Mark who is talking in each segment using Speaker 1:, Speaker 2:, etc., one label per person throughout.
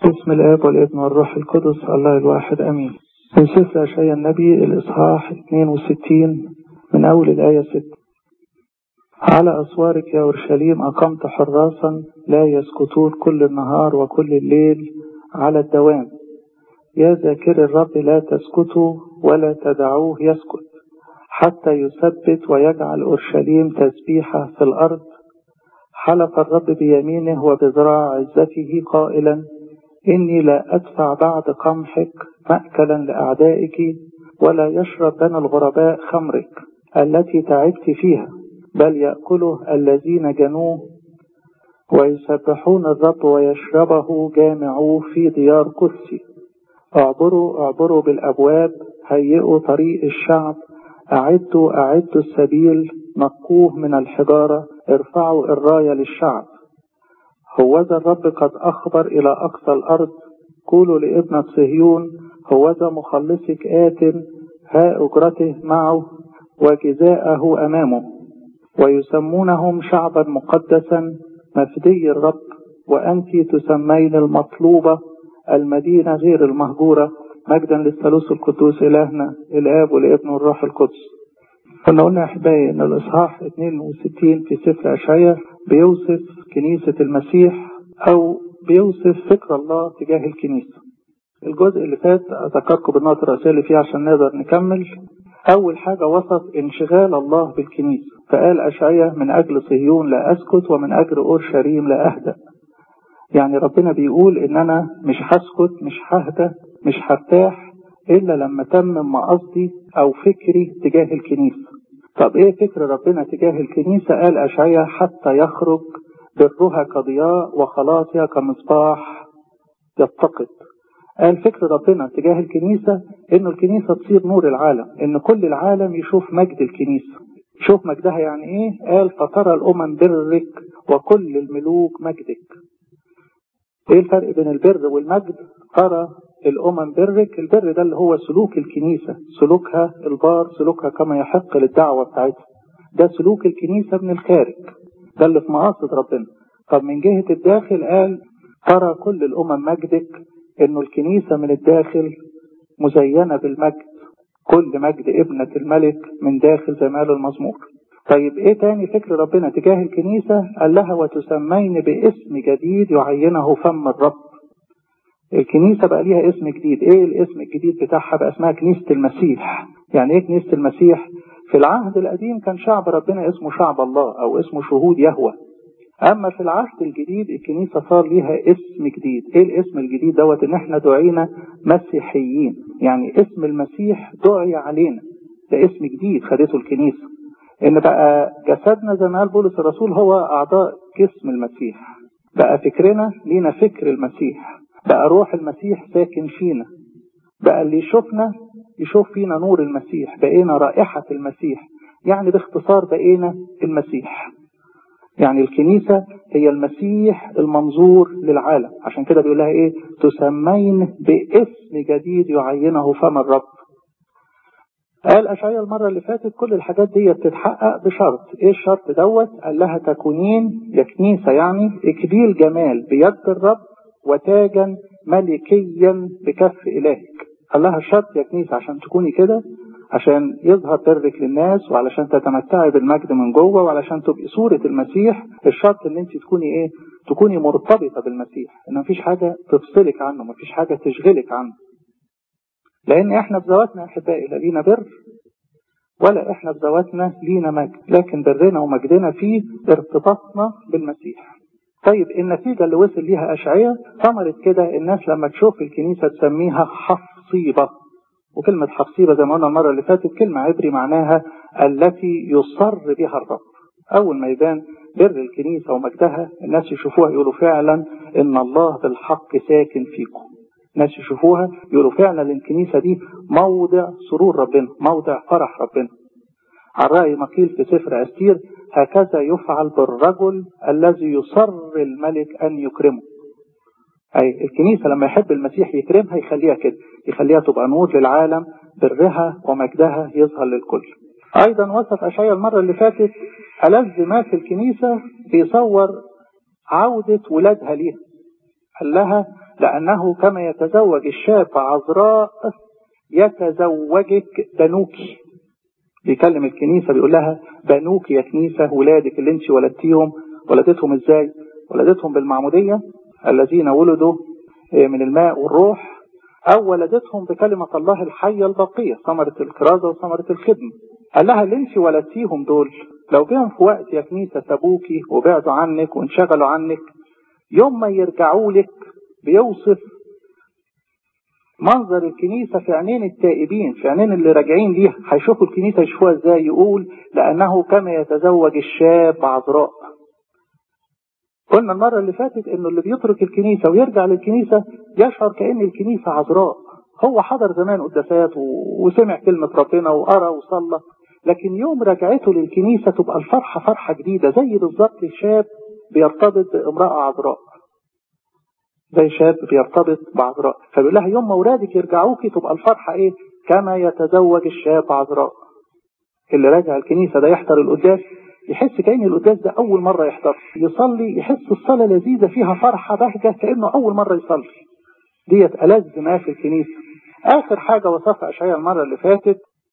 Speaker 1: باسم الآب والابن والروح القدس الله الواحد أمين من سفر أشعياء النبي الإصحاح 62 من أول الآية 6 على أسوارك يا أورشليم أقمت حراسا لا يسكتون كل النهار وكل الليل على الدوام يا ذاكر الرب لا تسكتوا ولا تدعوه يسكت حتى يثبت ويجعل أورشليم تسبيحة في الأرض حلف الرب بيمينه وبذراع عزته قائلا إني لا أدفع بعد قمحك مأكلا لأعدائك ولا يشرب بني الغرباء خمرك التي تعبت فيها بل يأكله الذين جنوه ويسبحون الرب ويشربه جامعوه في ديار قدسي اعبروا اعبروا بالأبواب هيئوا طريق الشعب أعدوا أعدوا السبيل نقوه من الحجارة ارفعوا الراية للشعب هوذا الرب قد أخبر إلى أقصى الأرض قولوا لابنة صهيون هوذا مخلصك آت ها أجرته معه وجزاءه أمامه ويسمونهم شعبا مقدسا مفدي الرب وأنت تسمين المطلوبة المدينة غير المهجورة مجدا للثالوث القدوس إلهنا الآب والابن والروح القدس كنا قلنا يا أحبائي إن الإصحاح 62 في سفر أشعياء بيوصف كنيسة المسيح أو بيوصف فكر الله تجاه الكنيسة الجزء اللي فات أذكركم بالنقطة الرئيسية اللي فيه عشان نقدر نكمل أول حاجة وصف انشغال الله بالكنيسة فقال أشعياء من أجل صهيون لا أسكت ومن أجل أورشليم لا أهدأ يعني ربنا بيقول إن أنا مش هسكت مش ههدى مش هرتاح إلا لما تمم مقصدي أو فكري تجاه الكنيسة طب إيه فكر ربنا تجاه الكنيسة قال أشعياء حتى يخرج برها كضياء وخلاصها كمصباح يتقد قال فكر ربنا تجاه الكنيسة إنه الكنيسة تصير نور العالم إن كل العالم يشوف مجد الكنيسة شوف مجدها يعني إيه قال فترى الأمم برك وكل الملوك مجدك إيه الفرق بين البر والمجد ترى الأمم برك البر ده اللي هو سلوك الكنيسة سلوكها البار سلوكها كما يحق للدعوة بتاعتها ده سلوك الكنيسة من الخارج ده اللي في مقاصد ربنا طب من جهة الداخل قال ترى كل الأمم مجدك إنه الكنيسة من الداخل مزينة بالمجد كل مجد ابنة الملك من داخل زي ما قال المزمور طيب ايه تاني فكر ربنا تجاه الكنيسة قال لها وتسمين باسم جديد يعينه فم الرب الكنيسة بقى ليها اسم جديد ايه الاسم الجديد بتاعها بقى اسمها كنيسة المسيح يعني ايه كنيسة المسيح في العهد القديم كان شعب ربنا اسمه شعب الله او اسمه شهود يهوه اما في العهد الجديد الكنيسة صار ليها اسم جديد ايه الاسم الجديد دوت ان احنا دعينا مسيحيين يعني اسم المسيح دعي علينا ده اسم جديد خدته الكنيسة ان بقى جسدنا زي ما قال بولس الرسول هو اعضاء جسم المسيح بقى فكرنا لينا فكر المسيح بقى روح المسيح ساكن فينا بقى اللي يشوفنا يشوف فينا نور المسيح بقينا رائحة المسيح يعني باختصار بقينا المسيح يعني الكنيسة هي المسيح المنظور للعالم عشان كده بيقول لها ايه تسمين باسم جديد يعينه فم الرب قال أشعياء المرة اللي فاتت كل الحاجات دي بتتحقق بشرط ايه الشرط دوت قال لها تكونين يا كنيسة يعني اكليل جمال بيد الرب وتاجا ملكيا بكف إلهك قال لها الشرط يا كنيسة عشان تكوني كده عشان يظهر برك للناس وعلشان تتمتعي بالمجد من جوه وعلشان تبقي صورة المسيح الشرط ان انت تكوني ايه تكوني مرتبطة بالمسيح ان مفيش حاجة تفصلك عنه مفيش حاجة تشغلك عنه لان احنا بذواتنا احبائي لا لينا بر ولا احنا بذواتنا لينا مجد لكن برنا ومجدنا فيه ارتباطنا بالمسيح طيب النتيجة اللي وصل ليها أشعية ثمرت كده الناس لما تشوف الكنيسة تسميها حصيبة وكلمة حصيبة زي ما قلنا المرة اللي فاتت كلمة عبري معناها التي يصر بها الرب أول ما يبان بر الكنيسة ومجدها الناس يشوفوها يقولوا فعلا إن الله بالحق ساكن فيكم الناس يشوفوها يقولوا فعلا الكنيسة دي موضع سرور ربنا موضع فرح ربنا على رأي مقيل في سفر أستير هكذا يفعل بالرجل الذي يصر الملك أن يكرمه أي الكنيسة لما يحب المسيح يكرمها يخليها كده يخليها تبقى نور للعالم برها ومجدها يظهر للكل أيضا وصف أشعياء المرة اللي فاتت ألذ ما في الكنيسة بيصور عودة ولادها ليها قال لها لأنه كما يتزوج الشاب عذراء يتزوجك بنوك بيكلم الكنيسة بيقول لها بنوك يا كنيسة ولادك اللي انت ولدتيهم ولدتهم ازاي ولدتهم بالمعمودية الذين ولدوا من الماء والروح أو ولدتهم بكلمة الله الحية الباقية ثمرة الكرازة وثمرة الخدمة قال لها اللي انت ولدتيهم دول لو جاهم في وقت يا كنيسة سابوكي وبعدوا عنك وانشغلوا عنك يوم ما يرجعوا لك بيوصف منظر الكنيسة في عينين التائبين في عينين اللي راجعين ليها هيشوفوا الكنيسة يشوفوها ازاي يقول لأنه كما يتزوج الشاب عذراء قلنا المرة اللي فاتت انه اللي بيترك الكنيسة ويرجع للكنيسة يشعر كأن الكنيسة عذراء هو حضر زمان قداسات وسمع كلمة ربنا وقرا وصلى لكن يوم رجعته للكنيسة تبقى الفرحة فرحة جديدة زي بالظبط شاب بيرتبط بامرأة عذراء زي شاب بيرتبط بعذراء فبيقول لها يوم ما ولادك يرجعوكي تبقى الفرحة ايه كما يتزوج الشاب عذراء اللي راجع الكنيسة ده يحضر القداس يحس كأن القداس ده أول مرة يحضر يصلي يحس الصلاة لذيذة فيها فرحة بهجة كأنه أول مرة يصلي ديت ألذ ما في الكنيسة آخر حاجة وصفها أشعياء المرة اللي فاتت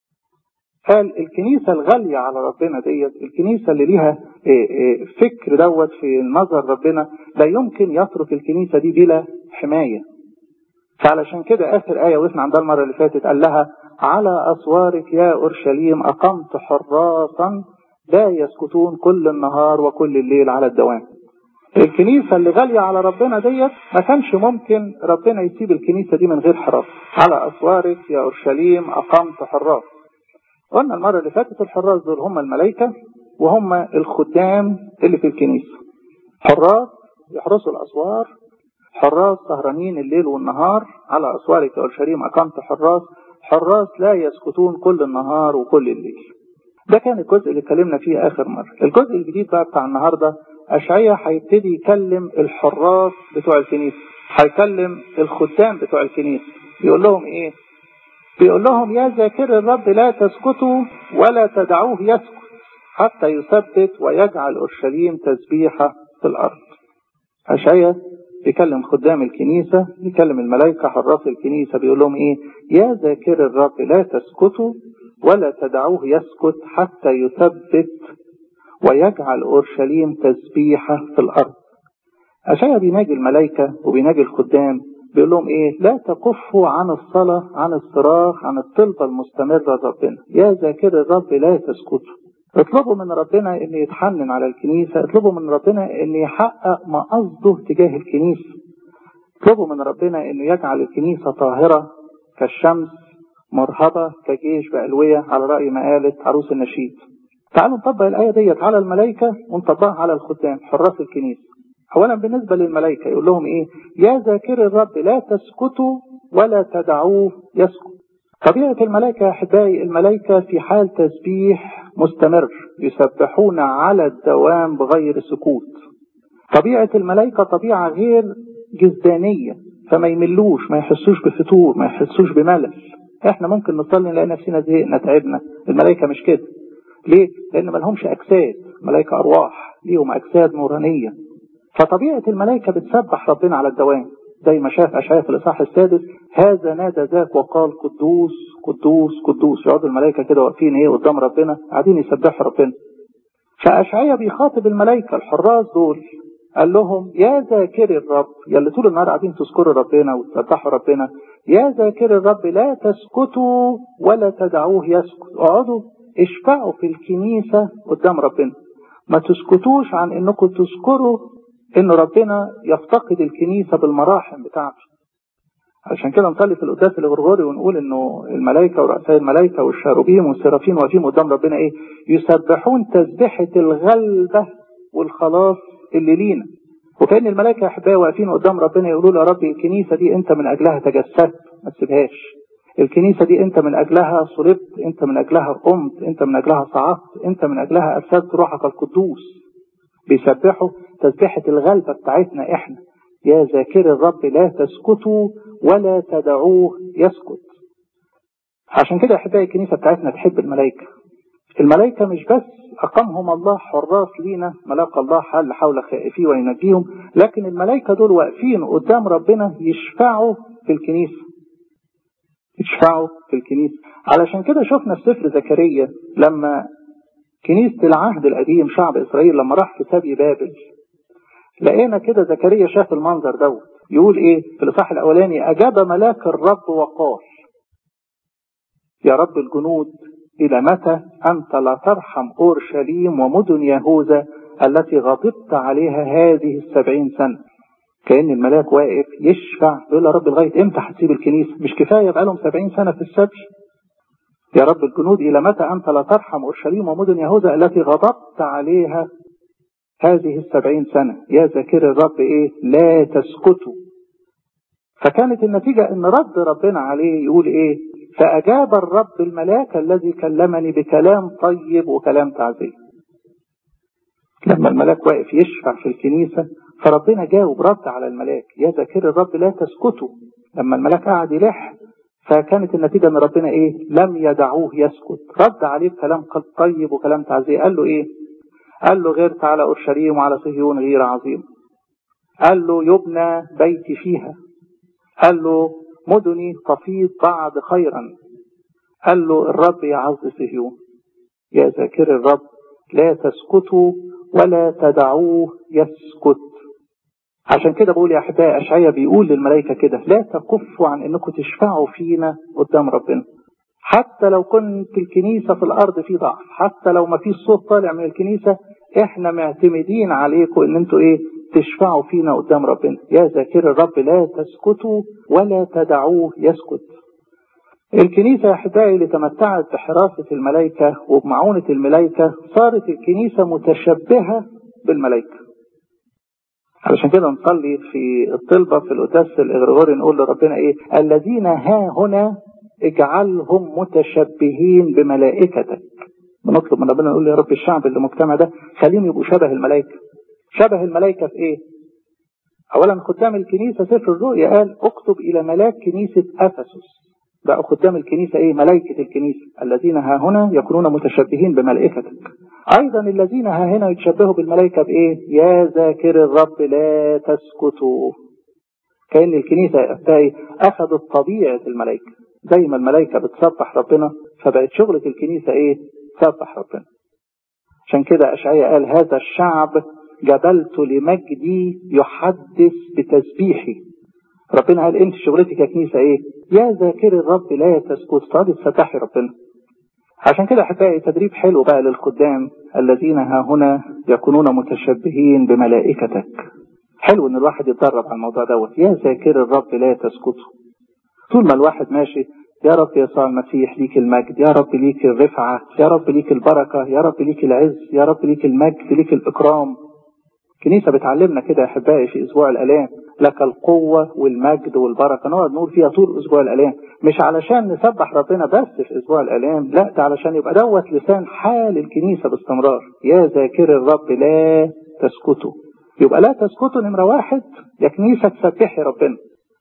Speaker 1: قال الكنيسة الغالية على ربنا ديت الكنيسة اللي ليها فكر دوت في نظر ربنا لا يمكن يترك الكنيسة دي بلا حماية فعلشان كده آخر آية وقفنا عندها المرة اللي فاتت قال لها على أسوارك يا أورشليم أقمت حراسا لا يسكتون كل النهار وكل الليل على الدوام الكنيسة اللي غالية على ربنا ديت ما كانش ممكن ربنا يسيب الكنيسة دي من غير حراس على أسوارك يا أورشليم أقمت حراس قلنا المرة اللي فاتت الحراس دول هم الملائكة وهم الخدام اللي في الكنيسة حراس يحرسوا الأسوار حراس سهرانين الليل والنهار على أسوارك يا أورشليم أقمت حراس حراس لا يسكتون كل النهار وكل الليل ده كان الجزء اللي اتكلمنا فيه آخر مرة الجزء الجديد بقى بتاع النهاردة أشعية هيبتدي يكلم الحراس بتوع الكنيسة هيكلم الخدام بتوع الكنيسة بيقول لهم إيه بيقول لهم يا ذاكر الرب لا تسكتوا ولا تدعوه يسكت حتى يثبت ويجعل أورشليم تسبيحة في الأرض أشعية بيكلم خدام الكنيسة بيكلم الملائكة حراس الكنيسة بيقول لهم إيه يا ذاكر الرب لا تسكتوا ولا تدعوه يسكت حتى يثبت ويجعل أورشليم تسبيحة في الأرض أشعيا بيناجي الملائكة وبيناجي الخدام بيقول لهم إيه لا تكفوا عن الصلاة عن الصراخ عن الطلبة المستمرة لربنا يا ذاكر الرب لا تسكتوا اطلبوا من ربنا ان يتحنن على الكنيسة اطلبوا من ربنا ان يحقق ما قصده تجاه الكنيسة اطلبوا من ربنا انه يجعل الكنيسة طاهرة كالشمس مرهبة كجيش بألوية على رأي ما قالت عروس النشيد تعالوا نطبق الآية ديت على الملائكة ونطبقها على الخدام حراس الكنيسة أولا بالنسبة للملائكة يقول لهم إيه يا ذاكر الرب لا تسكتوا ولا تدعوه يسكت طبيعة الملائكة يا أحبائي الملائكة في حال تسبيح مستمر يسبحون على الدوام بغير سكوت طبيعة الملائكة طبيعة غير جزدانية فما يملوش ما يحسوش بفتور ما يحسوش بملل احنا ممكن نصلي نلاقي نفسنا زهقنا تعبنا الملائكة مش كده ليه؟ لأن ما لهمش أجساد ملائكة أرواح ليهم أجساد نورانية فطبيعة الملائكة بتسبح ربنا على الدوام زي ما شاف أشعياء في الإصحاح السادس هذا نادى ذاك وقال قدوس قدوس قدوس يقعدوا الملائكة كده واقفين إيه قدام ربنا قاعدين يسبحوا ربنا فأشعياء بيخاطب الملائكة الحراس دول قال لهم يا ذاكر الرب يا اللي طول النهار قاعدين تذكروا ربنا وتسبحوا ربنا يا ذاكر الرب لا تسكتوا ولا تدعوه يسكت اقعدوا اشفعوا في الكنيسة قدام ربنا ما تسكتوش عن انكم تذكروا ان ربنا يفتقد الكنيسة بالمراحم بتاعته عشان كده نصلي في القداس الغرغوري ونقول انه الملائكة ورؤساء الملائكة والشاروبيم والسرافين واقفين قدام ربنا ايه يسبحون تسبحة الغلبة والخلاص اللي لينا وكأن الملائكة يا أحبائي واقفين قدام ربنا يقولوا له يا رب الكنيسة دي أنت من أجلها تجسدت ما تسيبهاش الكنيسة دي أنت من أجلها صلبت أنت من أجلها قمت أنت من أجلها صعدت أنت من أجلها أرسلت روحك القدوس بيسبحوا تسبحة الغلبة بتاعتنا إحنا يا ذاكر الرب لا تسكتوا ولا تدعوه يسكت عشان كده أحبائي الكنيسة بتاعتنا تحب الملائكة الملائكة مش بس أقامهم الله حراس لينا ملاك الله حل حول خائفيه وينجيهم لكن الملائكة دول واقفين قدام ربنا يشفعوا في الكنيسة يشفعوا في الكنيسة علشان كده شفنا في سفر زكريا لما كنيسة العهد القديم شعب إسرائيل لما راح في سبي بابل لقينا كده زكريا شاف المنظر دوت يقول ايه في الاصحاح الاولاني اجاب ملاك الرب وقال يا رب الجنود الى متى انت لا ترحم اورشليم ومدن يهوذا التي غضبت عليها هذه السبعين سنه كأن الملاك واقف يشفع يقول يا رب لغاية امتى هتسيب الكنيسة مش كفاية بقالهم سبعين سنة في السبي يا رب الجنود إلى متى أنت لا ترحم أورشليم ومدن يهوذا التي غضبت عليها هذه السبعين سنة يا ذاكر الرب إيه لا تسكتوا فكانت النتيجة أن رد ربنا عليه يقول إيه فأجاب الرب الملاك الذي كلمني بكلام طيب وكلام تعزية لما الملاك واقف يشفع في الكنيسة فربنا جاوب رد على الملاك يا ذاكر الرب لا تسكتوا لما الملاك قعد يلح فكانت النتيجة ان ربنا ايه لم يدعوه يسكت رد عليه بكلام طيب وكلام تعزية قال له ايه قال له غيرت على اورشليم وعلى صهيون غير عظيم قال له يبنى بيتي فيها قال له مدني تفيض بعد خيرا قال له الرب يعز صهيون يا ذاكر الرب لا تسكتوا ولا تدعوه يسكت عشان كده بقول يا احبائي اشعيا بيقول للملائكه كده لا تكفوا عن انكم تشفعوا فينا قدام ربنا حتى لو كنت الكنيسه في الارض في ضعف حتى لو ما فيش صوت طالع من الكنيسه احنا معتمدين عليكم ان انتوا ايه تشفعوا فينا قدام ربنا يا ذاكر الرب لا تسكتوا ولا تدعوه يسكت الكنيسة يا أحبائي اللي تمتعت بحراسة الملائكة وبمعونة الملائكة صارت الكنيسة متشبهة بالملائكة علشان كده نصلي في الطلبة في القداس الإغريغوري نقول لربنا إيه الذين ها هنا اجعلهم متشبهين بملائكتك بنطلب من ربنا نقول يا رب الشعب اللي مجتمع ده خليهم يبقوا شبه الملائكة شبه الملائكة في إيه أولا خدام الكنيسة سفر الرؤيا قال اكتب إلى ملاك كنيسة أفسس بقى خدام الكنيسة ايه ملائكة الكنيسة الذين ها هنا يكونون متشبهين بملائكتك ايضا الذين ها هنا يتشبهوا بالملائكة بايه يا ذاكر الرب لا تسكتوا كأن الكنيسة يا اخذت طبيعة الملائكة زي ما الملائكة بتسبح ربنا فبقت شغلة الكنيسة ايه تسبح ربنا عشان كده اشعياء قال هذا الشعب جبلت لمجدي يحدث بتسبيحي ربنا قال انت شغلتك يا كنيسة ايه يا ذاكر الرب لا تسكت صادق تسبحي ربنا عشان كده احبائي تدريب حلو بقى للخدام الذين ها هنا يكونون متشبهين بملائكتك حلو ان الواحد يتدرب على الموضوع دوت يا ذاكر الرب لا تسكت طول ما الواحد ماشي يا رب يسوع المسيح ليك المجد يا رب ليك الرفعة يا رب ليك البركة يا رب ليك العز يا رب ليك المجد ليك الإكرام كنيسة بتعلمنا كده يا أحبائي في أسبوع الآلام لك القوة والمجد والبركة نقعد نقول فيها طول أسبوع الآلام مش علشان نسبح ربنا بس في أسبوع الآلام لا ده علشان يبقى دوت لسان حال الكنيسة باستمرار يا ذاكر الرب لا تسكتوا يبقى لا تسكتوا نمرة واحد يا كنيسة تسبحي ربنا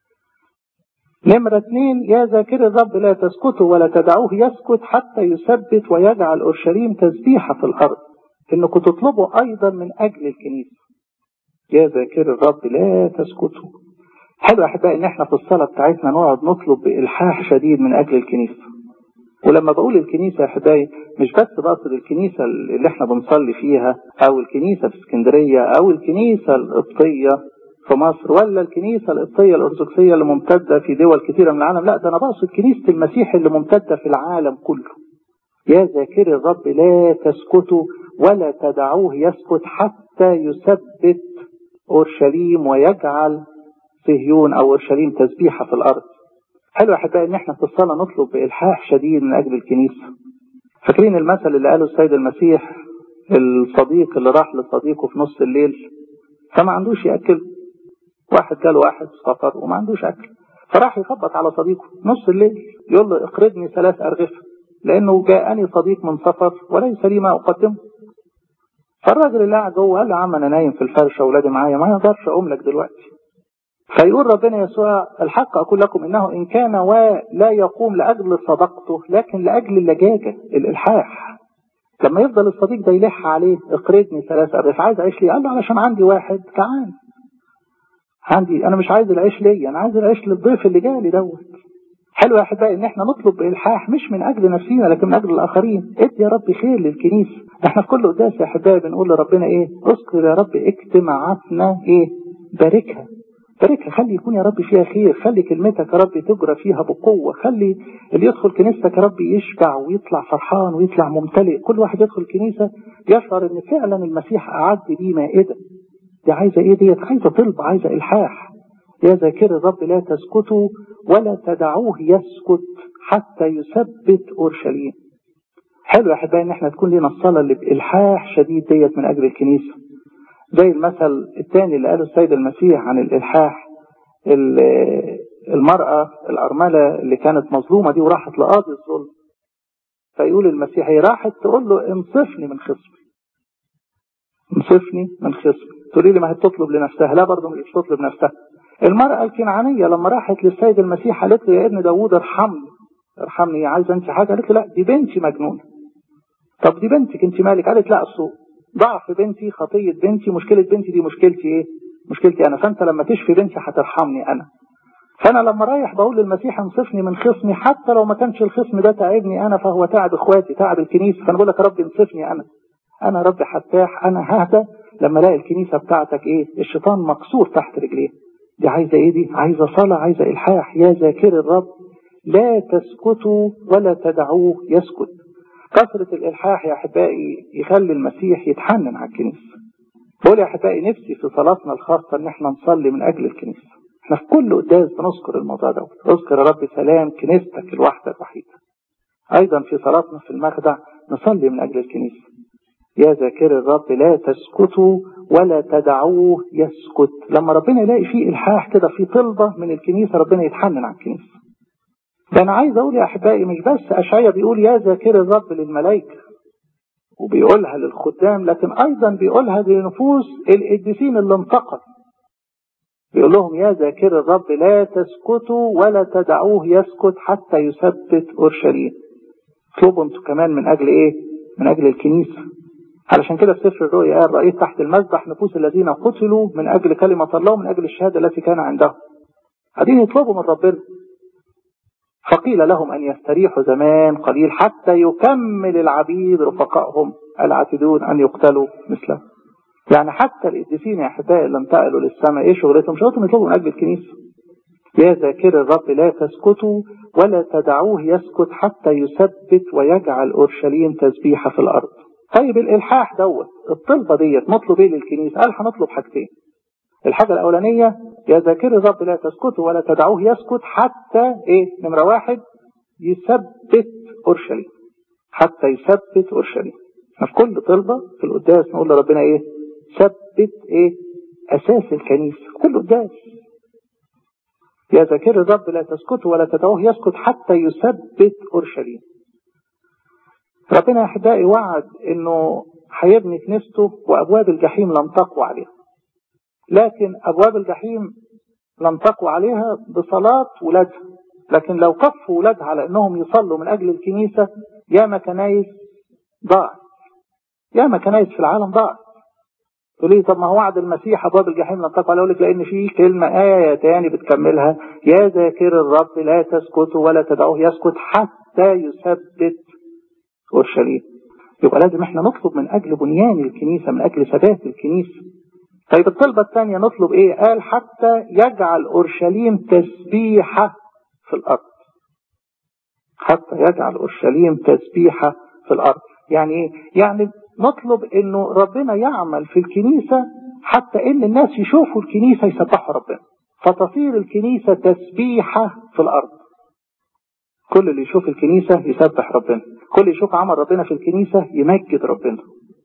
Speaker 1: نمرة اثنين يا ذاكر الرب لا تسكتوا ولا تدعوه يسكت حتى يثبت ويجعل أورشليم تسبيحة في الأرض إنكم تطلبوا أيضا من أجل الكنيسة يا ذاكر الرب لا تسكتوا حلو يا احبائي ان احنا في الصلاه بتاعتنا نقعد نطلب بالحاح شديد من اجل الكنيسه ولما بقول الكنيسه يا احبائي مش بس بقصد الكنيسه اللي احنا بنصلي فيها او الكنيسه في اسكندريه او الكنيسه القبطيه في مصر ولا الكنيسه القبطيه الارثوذكسيه اللي ممتده في دول كثيره من العالم لا ده انا بقصد كنيسه المسيح اللي ممتده في العالم كله يا ذاكر الرب لا تسكتوا ولا تدعوه يسكت حتى يثبت أورشليم ويجعل صهيون أو أورشليم تسبيحة في الأرض حلو يا أحبائي إن إحنا في الصلاة نطلب بإلحاح شديد من أجل الكنيسة فاكرين المثل اللي قاله السيد المسيح الصديق اللي راح لصديقه في نص الليل فما عندوش يأكل واحد جاله واحد سفر وما عندوش أكل فراح يخبط على صديقه نص الليل يقول له اقرضني ثلاث أرغفة لأنه جاءني صديق من سفر وليس لي ما أقدمه فالراجل اللي قاعد جوه قال له يا عم انا نايم في الفرشه واولادي معايا ما اقدرش اقوم لك دلوقتي فيقول ربنا يسوع الحق اقول لكم انه ان كان ولا يقوم لاجل صدقته لكن لاجل اللجاجه الالحاح لما يفضل الصديق ده يلح عليه اقرضني ثلاث أرغف عايز أعيش ليه قال له علشان عندي واحد جعان عندي أنا مش عايز العيش ليا أنا عايز العيش للضيف اللي جالي دوت حلو يا أحبائي إن إحنا نطلب بإلحاح مش من أجل نفسينا لكن من أجل الآخرين ادي يا رب خير للكنيسة احنا في كل قداس يا أحبائي بنقول لربنا إيه اذكر يا رب اجتماعاتنا إيه باركها باركها خلي يكون يا رب فيها خير خلي كلمتك يا رب تجرى فيها بقوة خلي اللي يدخل كنيستك يا رب يشبع ويطلع فرحان ويطلع ممتلئ كل واحد يدخل الكنيسة يشعر ان فعلا المسيح أعد بيه مائدة دي عايزة ايه ديت عايزة طلب عايزة إلحاح يا ذاكر الرب لا تسكتوا ولا تدعوه يسكت حتى يثبت أورشليم حلو يا أحبائي إن احنا تكون لنا الصلاة اللي بإلحاح شديد ديت من أجل الكنيسة زي المثل الثاني اللي قاله السيد المسيح عن الإلحاح المرأة الأرملة اللي كانت مظلومة دي وراحت لقاضي الظلم فيقول المسيح هي راحت تقول له انصفني من خصمي انصفني من خصمي تقولي لي ما هي تطلب لنفسها لا برضه مش تطلب نفسها المرأة الكنعانية لما راحت للسيد المسيح قالت له يا ابن داوود ارحمني ارحمني عايزة انت حاجة قالت له لا دي بنتي مجنونة طب دي بنتك انت مالك قالت لا اصل ضعف بنتي خطية بنتي مشكلة بنتي دي مشكلتي ايه مشكلتي انا فانت لما تشفي بنتي هترحمني انا فانا لما رايح بقول للمسيح انصفني من خصمي حتى لو ما كانش الخصم ده تعبني انا فهو تعب اخواتي تعب الكنيسه فانا بقول لك يا رب انصفني انا انا رب حتاح انا ههدى لما الاقي الكنيسه بتاعتك ايه الشيطان مكسور تحت رجليه دي عايزه ايه دي عايزه صلاه عايزه الحاح يا ذاكر الرب لا تسكتوا ولا تدعوه يسكت كثرة الإلحاح يا أحبائي يخلي المسيح يتحنن على الكنيسة بقول يا أحبائي نفسي في صلاتنا الخاصة إن احنا نصلي من أجل الكنيسة احنا في كل قداس بنذكر الموضوع ده اذكر يا رب سلام كنيستك الواحدة الوحيدة أيضا في صلاتنا في المخدع نصلي من أجل الكنيسة يا ذاكر الرب لا تسكتوا ولا تدعوه يسكت لما ربنا يلاقي فيه إلحاح كده في طلبة من الكنيسة ربنا يتحنن على الكنيسة ده أنا عايز أقول يا أحبائي مش بس أشعيا بيقول يا ذاكر الرب للملائكة وبيقولها للخدام لكن أيضا بيقولها لنفوس القديسين اللي انتقل بيقول لهم يا ذاكر الرب لا تسكتوا ولا تدعوه يسكت حتى يثبت أورشليم اطلبوا انتوا كمان من أجل إيه؟ من أجل الكنيسة علشان كده في سفر الرؤيا قال رأيت تحت المذبح نفوس الذين قتلوا من أجل كلمة الله ومن أجل الشهادة التي كان عندهم قاعدين يطلبوا من ربنا فقيل لهم أن يستريحوا زمان قليل حتى يكمل العبيد رفقائهم العاتدون أن يقتلوا مثله يعني حتى القديسين يا أحبائي اللي انتقلوا للسماء إيه شغلتهم؟ شغلتهم يطلبوا من أجل الكنيسة يا ذاكر الرب لا تسكتوا ولا تدعوه يسكت حتى يثبت ويجعل أورشليم تسبيحة في الأرض طيب الإلحاح دوت الطلبة ديت نطلب إيه للكنيسة؟ قال هنطلب حاجتين الحاجة الأولانية يا ذاكر الرب لا تسكتوا ولا تدعوه يسكت حتى إيه نمرة واحد يثبت أورشليم حتى يثبت أورشليم في كل طلبة في القداس نقول لربنا إيه ثبت إيه أساس الكنيسة كل قداس يا ذاكر الرب لا تسكتوا ولا تدعوه يسكت حتى يثبت أورشليم ربنا يا أحبائي وعد إنه هيبني كنيسته وأبواب الجحيم لن تقوى عليها لكن أبواب الجحيم لن تقوى عليها بصلاة ولادها لكن لو كفوا ولادها على أنهم يصلوا من أجل الكنيسة ياما كنايس ضاعت ياما كنايس في العالم ضاعت تقول لي طب ما هو وعد المسيح أبواب الجحيم لن تقوى عليه أقول لك لأن في كلمة آية تاني بتكملها يا ذاكر الرب لا تسكتوا ولا تدعوه يسكت حتى يثبت أورشليم يبقى لازم احنا نطلب من أجل بنيان الكنيسة من أجل ثبات الكنيسة طيب الطلبة الثانية نطلب ايه قال حتى يجعل اورشليم تسبيحة في الارض حتى يجعل اورشليم تسبيحة في الارض يعني ايه يعني نطلب انه ربنا يعمل في الكنيسة حتى ان الناس يشوفوا الكنيسة يسبحوا ربنا فتصير الكنيسة تسبيحة في الارض كل اللي يشوف الكنيسة يسبح ربنا كل اللي يشوف عمل ربنا في الكنيسة يمجد ربنا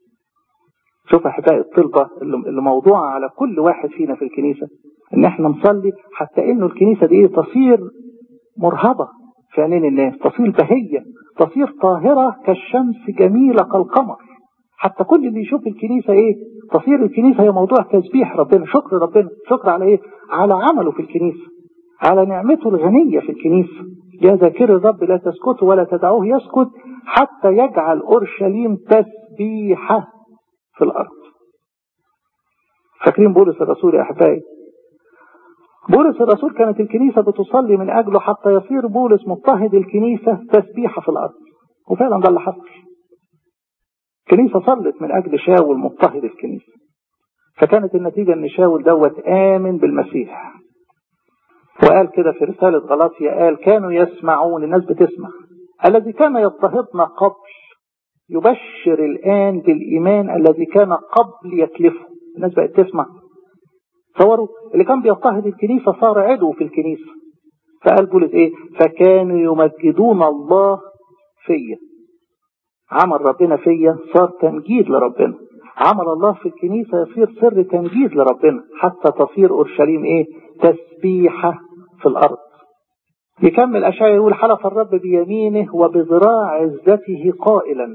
Speaker 1: شوف احبائي الطلبة اللي موضوعة على كل واحد فينا في الكنيسة ان احنا نصلي حتى انه الكنيسة دي تصير مرهبة في عينين الناس تصير بهية تصير طاهرة كالشمس جميلة كالقمر حتى كل اللي يشوف الكنيسة ايه تصير الكنيسة هي موضوع تسبيح ربنا شكر ربنا شكر على ايه على عمله في الكنيسة على نعمته الغنية في الكنيسة يا ذاكر الرب لا تسكتوا ولا تدعوه يسكت حتى يجعل أورشليم تسبيحة في الأرض فاكرين بولس الرسول يا أحبائي بولس الرسول كانت الكنيسة بتصلي من أجله حتى يصير بولس مضطهد الكنيسة تسبيحة في الأرض وفعلا ده اللي حصل الكنيسة صلت من أجل شاول مضطهد الكنيسة فكانت النتيجة أن شاول دوت آمن بالمسيح وقال كده في رسالة غلاطيا قال كانوا يسمعون الناس بتسمع الذي كان يضطهدنا قبل يبشر الآن بالإيمان الذي كان قبل يكلفه الناس بقت تسمع تصوروا اللي كان بيضطهد الكنيسة صار عدو في الكنيسة فقال بولس ايه فكانوا يمجدون الله فيا عمل ربنا فيا صار تمجيد لربنا عمل الله في الكنيسة يصير سر تمجيد لربنا حتى تصير أورشليم ايه تسبيحة في الأرض يكمل أشعياء يقول حلف الرب بيمينه وبذراع عزته قائلا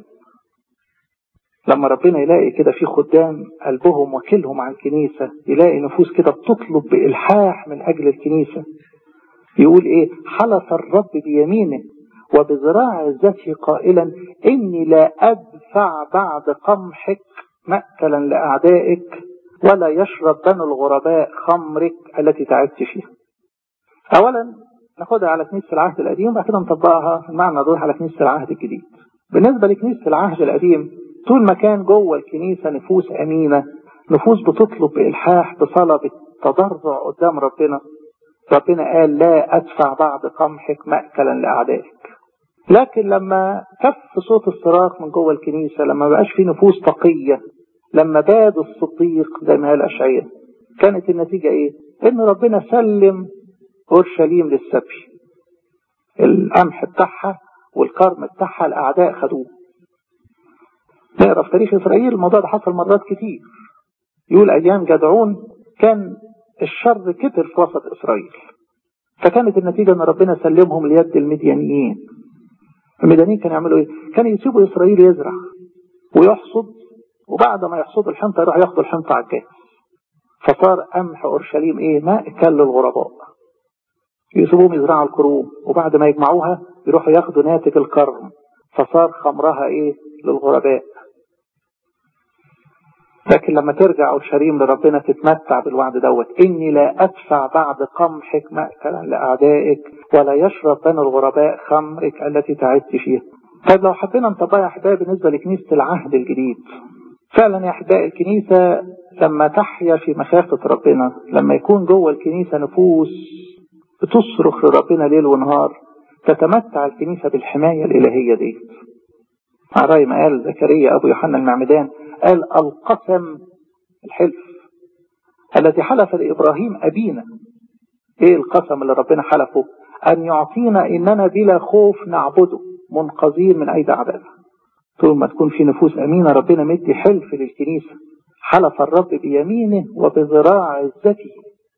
Speaker 1: لما ربنا يلاقي كده في خدام قلبهم وكلهم عن الكنيسة يلاقي نفوس كده بتطلب بإلحاح من أجل الكنيسة يقول إيه حلف الرب بيمينه وبذراع عزته قائلا إني لا أدفع بعد قمحك مأكلا لأعدائك ولا يشرب بنو الغرباء خمرك التي تعبت فيها أولا ناخدها على كنيسة العهد القديم وبعد كده نطبقها المعنى دول على كنيسة العهد الجديد بالنسبة لكنيسة العهد القديم طول ما كان جوه الكنيسة نفوس أمينة نفوس بتطلب بإلحاح بصلاة بالتضرع قدام ربنا ربنا قال لا أدفع بعد قمحك مأكلا لأعدائك لكن لما كف صوت الصراخ من جوه الكنيسة لما بقاش في نفوس تقية لما باد الصديق زي ما قال أشعياء كانت النتيجة إيه؟ إن ربنا سلم أورشليم للسبي القمح بتاعها والكرم بتاعها الأعداء خدوه نقرا في تاريخ إسرائيل الموضوع ده حصل مرات كتير يقول أيام جدعون كان الشر كتر في وسط إسرائيل فكانت النتيجة أن ربنا سلمهم ليد المديانيين المديانيين كانوا يعملوا إيه؟ كانوا يسيبوا إسرائيل يزرع ويحصد وبعد ما يحصدوا الحنطة يروح ياخدوا الحنطة على الجاهز فصار قمح أورشليم إيه مأكل للغرباء يسيبوهم يزرعوا الكروم وبعد ما يجمعوها يروحوا ياخدوا ناتج الكرم فصار خمرها إيه للغرباء لكن لما ترجع أورشليم لربنا تتمتع بالوعد دوت إني لا أدفع بعد قمحك مأكلا لأعدائك ولا يشرب بنو الغرباء خمرك التي تعبت فيها طيب لو حبينا نطبقها يا أحبائي بالنسبة لكنيسة العهد الجديد فعلا يا أحبائي الكنيسة لما تحيا في مخافة ربنا لما يكون جوه الكنيسة نفوس بتصرخ لربنا ليل ونهار تتمتع الكنيسة بالحماية الإلهية دي على رأي ما قال زكريا أبو يوحنا المعمدان قال القسم الحلف الذي حلف لإبراهيم أبينا إيه القسم اللي ربنا حلفه أن يعطينا إننا بلا خوف نعبده منقذين من أيدي أعدائنا طول ما تكون في نفوس أمينة ربنا مدي حلف للكنيسة حلف الرب بيمينه وبذراع عزته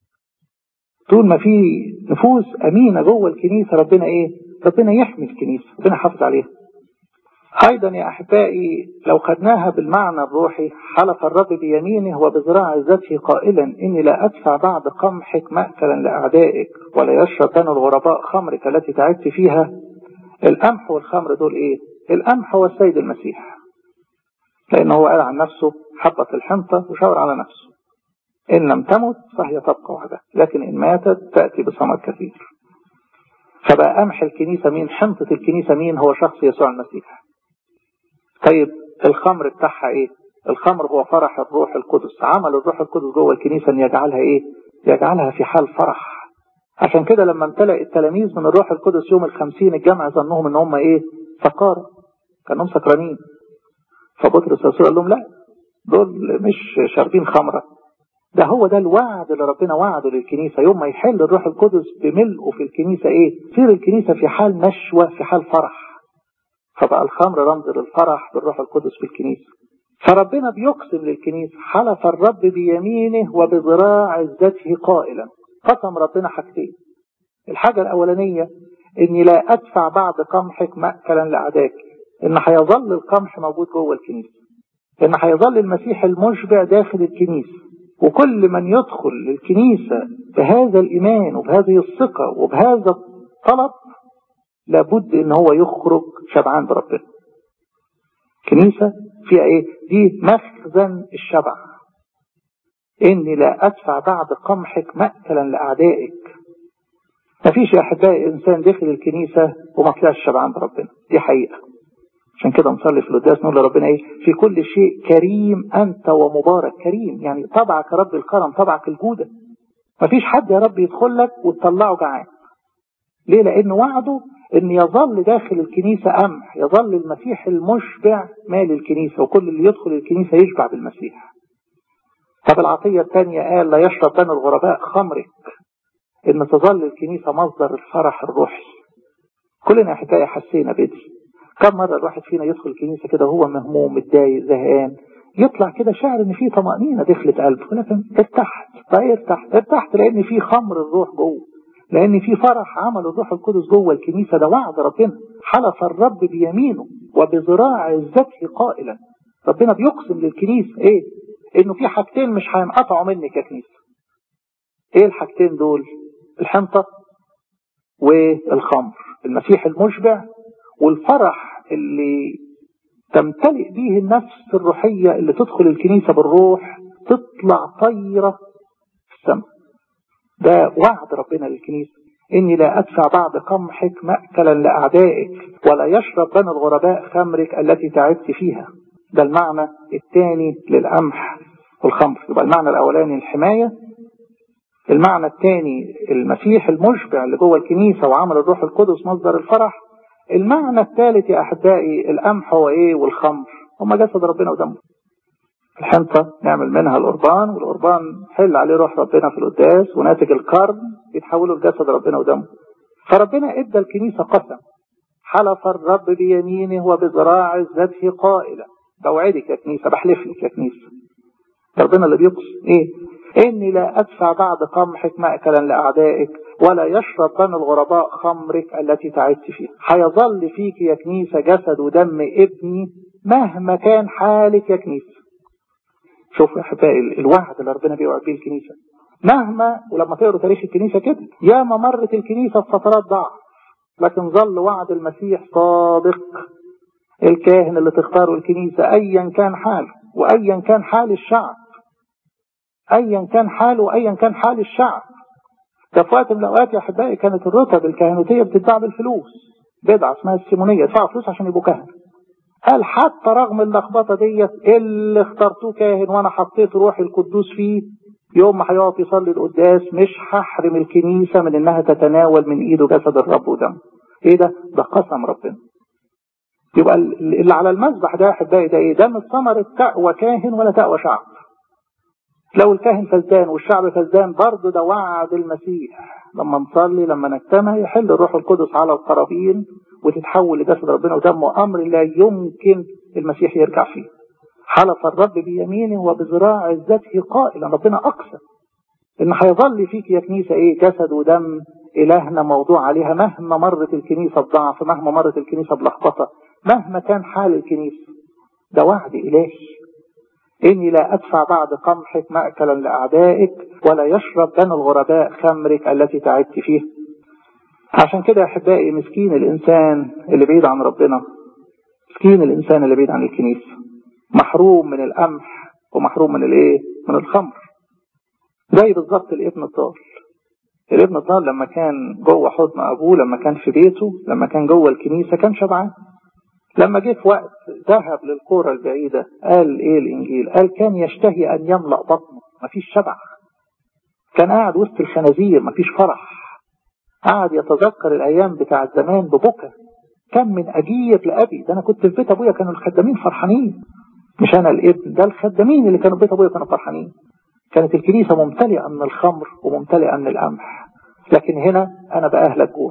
Speaker 1: طول ما في نفوس أمينة جوه الكنيسة ربنا إيه ربنا يحمي الكنيسة ربنا يحافظ عليها أيضا يا أحبائي لو خدناها بالمعنى الروحي حلف الرب بيمينه وبذراع عزته قائلا إني لا أدفع بعد قمحك مأكلا لأعدائك ولا يشرب بنو الغرباء خمرك التي تعبت فيها القمح والخمر دول إيه القمح هو السيد المسيح لأنه هو قال عن نفسه حبة الحنطة وشاور على نفسه إن لم تمت فهي تبقى وحدها لكن إن ماتت تأتي بثمر كثير فبقى قمح الكنيسة مين حنطة الكنيسة مين هو شخص يسوع المسيح طيب الخمر بتاعها ايه الخمر هو فرح الروح القدس عمل الروح القدس جوه الكنيسة ان يجعلها ايه يجعلها في حال فرح عشان كده لما امتلأ التلاميذ من الروح القدس يوم الخمسين الجمع ظنهم ان هم ايه سكارى كانهم سكرانين فبطرس الرسول قال لهم لا دول مش شاربين خمرة ده هو ده الوعد اللي ربنا وعده للكنيسة يوم ما يحل الروح القدس بملئه في الكنيسة ايه تصير الكنيسة في حال نشوة في حال فرح فبقى الخمر رمز للفرح بالروح القدس في الكنيسة فربنا بيقسم للكنيسة حلف الرب بيمينه وبذراع عزته قائلا قسم ربنا حاجتين الحاجة الأولانية إني لا أدفع بعد قمحك مأكلا لأعدائك إن هيظل القمح موجود جوه الكنيسة إن هيظل المسيح المشبع داخل الكنيسة وكل من يدخل للكنيسة بهذا الإيمان وبهذه الثقة وبهذا الطلب لابد ان هو يخرج شبعان بربنا كنيسة فيها ايه دي مخزن الشبع اني لا ادفع بعد قمحك مأكلا لاعدائك مفيش يا احبائي انسان دخل الكنيسة وما طلعش شبعان بربنا دي حقيقة عشان كده نصلي في القداس نقول لربنا ايه في كل شيء كريم انت ومبارك كريم يعني طبعك يا رب الكرم طبعك الجودة مفيش حد يا رب يدخل لك وتطلعه جعان ليه لان وعده ان يظل داخل الكنيسة قمح يظل المسيح المشبع مال الكنيسة وكل اللي يدخل الكنيسة يشبع بالمسيح طب العطية الثانية قال لا يشرب بني الغرباء خمرك ان تظل الكنيسة مصدر الفرح الروحي كلنا احبائي حسينا بدي كم مرة الواحد فينا يدخل الكنيسة كده وهو مهموم متضايق زهقان يطلع كده شعر ان في طمأنينة دخلت قلبه ولكن ارتحت طيب ارتحت ارتحت لان في خمر الروح جوه لان في فرح عمل الروح القدس جوه الكنيسة ده وعد ربنا حلف الرب بيمينه وبذراع عزته قائلا ربنا بيقسم للكنيسة ايه انه في حاجتين مش هينقطعوا منك يا كنيسة ايه الحاجتين دول الحنطة والخمر المسيح المشبع والفرح اللي تمتلئ به النفس الروحية اللي تدخل الكنيسة بالروح تطلع طيرة في السماء ده وعد ربنا للكنيسة إني لا أدفع بعد قمحك مأكلا لأعدائك ولا يشرب بني الغرباء خمرك التي تعبت فيها ده المعنى الثاني للقمح والخمر يبقى المعنى الأولاني الحماية المعنى الثاني المسيح المشبع اللي جوه الكنيسة وعمل الروح القدس مصدر الفرح المعنى الثالث يا أحبائي القمح هو إيه والخمر هما جسد ربنا ودمه الحنطة نعمل منها القربان والقربان حل عليه روح ربنا في القداس وناتج القرن يتحولوا لجسد ربنا ودمه فربنا ادى الكنيسة قسم حلف الرب بيمينه وبذراع عزته قائلا بوعدك يا كنيسة بحلف لك يا كنيسة ربنا اللي بيقسم ايه اني لا ادفع بعد قمحك مأكلا لاعدائك ولا يشرب بني الغرباء خمرك التي تعبت فيها هيظل فيك يا كنيسة جسد ودم ابني مهما كان حالك يا كنيسة شوف يا احبائي الوعد اللي ربنا بيوعد بيه الكنيسة مهما ولما تقروا تاريخ الكنيسة كده ياما مرت الكنيسة في فترات ضعف لكن ظل وعد المسيح صادق الكاهن اللي تختاره الكنيسة ايا كان حاله وايا كان حال الشعب ايا كان حاله وايا كان حال الشعب ده في وقت من الاوقات يا احبائي كانت الرتب الكهنوتيه بتتباع بالفلوس بدعه اسمها السيمونيه يدفعوا فلوس عشان يبقوا كهنه قال حتى رغم اللخبطه ديت اللي اخترتوه كاهن وانا حطيت روحي القدوس فيه يوم ما هيقف يصلي القداس مش هحرم الكنيسه من انها تتناول من ايده جسد الرب ودمه ايه ده؟ ده قسم ربنا يبقى اللي على المذبح ده يا احبائي ده ايه؟ ده مش ثمره تقوى كاهن ولا تقوى شعب لو الكاهن فزدان والشعب فزدان برضه ده وعد المسيح لما نصلي لما نجتمع يحل الروح القدس على القرابين وتتحول لجسد ربنا ودمه امر لا يمكن المسيح يرجع فيه حلف الرب بيمينه وبذراع عزته قائلا ربنا اقسم ان هيظل فيك يا كنيسه ايه جسد ودم الهنا موضوع عليها مهما مرت الكنيسه بضعف مهما مرت الكنيسه بلخبطه مهما كان حال الكنيسه ده وعد الهي إني لا أدفع بعد قمحك مأكلا لأعدائك ولا يشرب بني الغرباء خمرك التي تعبت فيه عشان كده يا أحبائي مسكين الإنسان اللي بعيد عن ربنا مسكين الإنسان اللي بعيد عن الكنيسة محروم من القمح ومحروم من الإيه؟ من الخمر زي بالظبط الابن الضال الابن الضال لما كان جوه حضن أبوه لما كان في بيته لما كان جوه الكنيسة كان شبعان لما جه في وقت ذهب للقرى البعيدة قال ايه الانجيل قال كان يشتهي ان يملأ بطنه مفيش شبع كان قاعد وسط الخنازير مفيش فرح قاعد يتذكر الايام بتاع زمان ببكى كم من اجير لابي ده انا كنت في بيت ابويا كانوا الخدامين فرحانين مش انا الابن ده الخدامين اللي كانوا في بيت ابويا كانوا فرحانين كانت الكنيسة ممتلئة من الخمر وممتلئة من القمح لكن هنا انا بأهلك جوع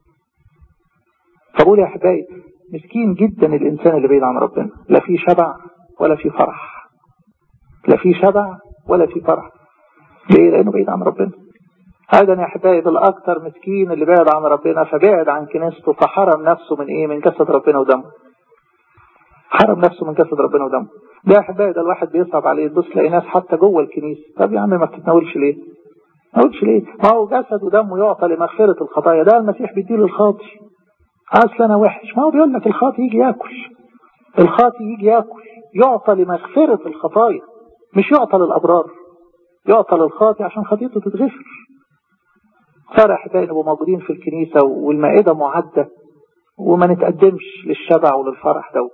Speaker 1: فبقول يا احبائي مسكين جدا الإنسان اللي بعيد عن ربنا لا في شبع ولا في فرح لا في شبع ولا في فرح ليه؟ لأنه بعيد عن ربنا هذا يا أحبائي بالأكثر مسكين اللي بعد عن ربنا فبعد عن كنيسته فحرم نفسه من إيه؟ من جسد ربنا ودمه حرم نفسه من جسد ربنا ودمه ده يا أحبائي ده الواحد بيصعب عليه تبص تلاقي ناس حتى جوه الكنيسة طب يا عم ما بتتناولش ليه؟ ما تقولش ليه؟ ما هو جسد ودمه يعطى لمغفرة الخطايا ده المسيح بيديله الخاطر اصل انا وحش ما هو بيقول لك الخاطي يجي ياكل الخاطي يجي ياكل يعطى لمغفرة الخطايا مش يعطى للأبرار يعطى للخاطي عشان خطيته تتغفر فرح تاني نبقوا موجودين في الكنيسة والمائدة معدة وما نتقدمش للشبع وللفرح دوت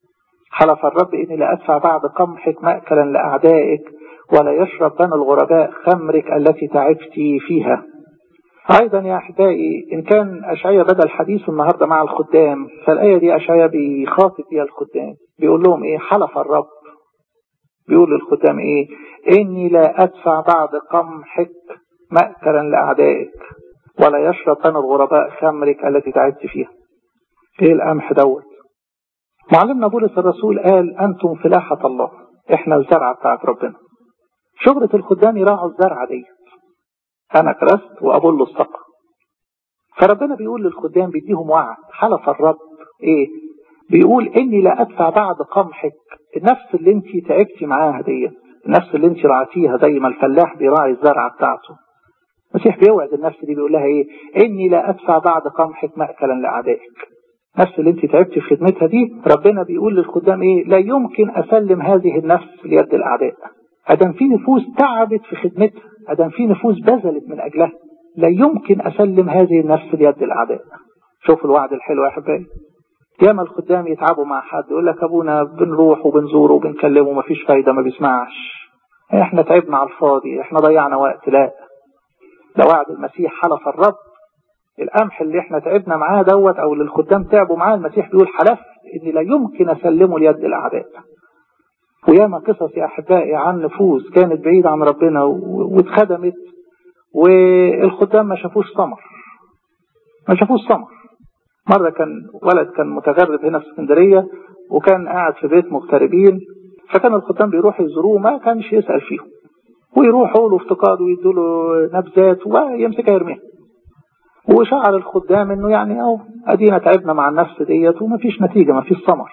Speaker 1: حلف الرب إني لا أدفع بعد قمحك مأكلا لأعدائك ولا يشرب بنو الغرباء خمرك التي تعبت فيها أيضا يا أحبائي إن كان أشعية بدأ الحديث النهاردة مع الخدام فالآية دي أشعية بيخاطب بيها الخدام بيقول لهم إيه حلف الرب بيقول للخدام إيه إني لا أدفع بعد قمحك مأكلا لأعدائك ولا يشرب بنو الغرباء خمرك التي تعبت فيها إيه القمح دوت معلمنا بولس الرسول قال أنتم فلاحة الله إحنا الزرعة بتاعت ربنا شغلة الخدام يراعوا الزرعة دي أنا كرست وأبل السقى فربنا بيقول للخدام بيديهم وعد حلف الرب إيه بيقول إني لا أدفع بعد قمحك النفس اللي انت تعبتي معاها دي النفس اللي انت رعتيها زي ما الفلاح بيراعي الزرعة بتاعته المسيح بيوعد النفس دي بيقول لها ايه اني لا ادفع بعد قمحك مأكلا لاعدائك النفس اللي انت تعبتي في خدمتها دي ربنا بيقول للخدام ايه لا يمكن اسلم هذه النفس ليد الاعداء ادم في نفوس تعبت في خدمتها ادم في نفوس بذلت من اجلها لا يمكن اسلم هذه النفس ليد الاعداء شوفوا الوعد الحلو يا احبائي ياما الخدام يتعبوا مع حد يقول لك ابونا بنروح وبنزوره وبنكلمه مفيش فايده ما بيسمعش احنا تعبنا على الفاضي احنا ضيعنا وقت لا ده وعد المسيح حلف الرب القمح اللي احنا تعبنا معاه دوت او اللي الخدام تعبوا معاه المسيح بيقول حلف اني لا يمكن اسلمه ليد الاعداء وياما قصص يا احبائي عن نفوس كانت بعيده عن ربنا واتخدمت والخدام ما شافوش ثمر ما شافوش ثمر مرة كان ولد كان متغرب هنا في اسكندرية وكان قاعد في بيت مغتربين فكان الخدام بيروحوا يزوروه ما كانش يسأل فيهم ويروحوا له افتقاد ويدوا له نبذات ويمسكها يرميها وشعر الخدام انه يعني اهو ادينا تعبنا مع النفس ديت ومفيش نتيجه مفيش ثمر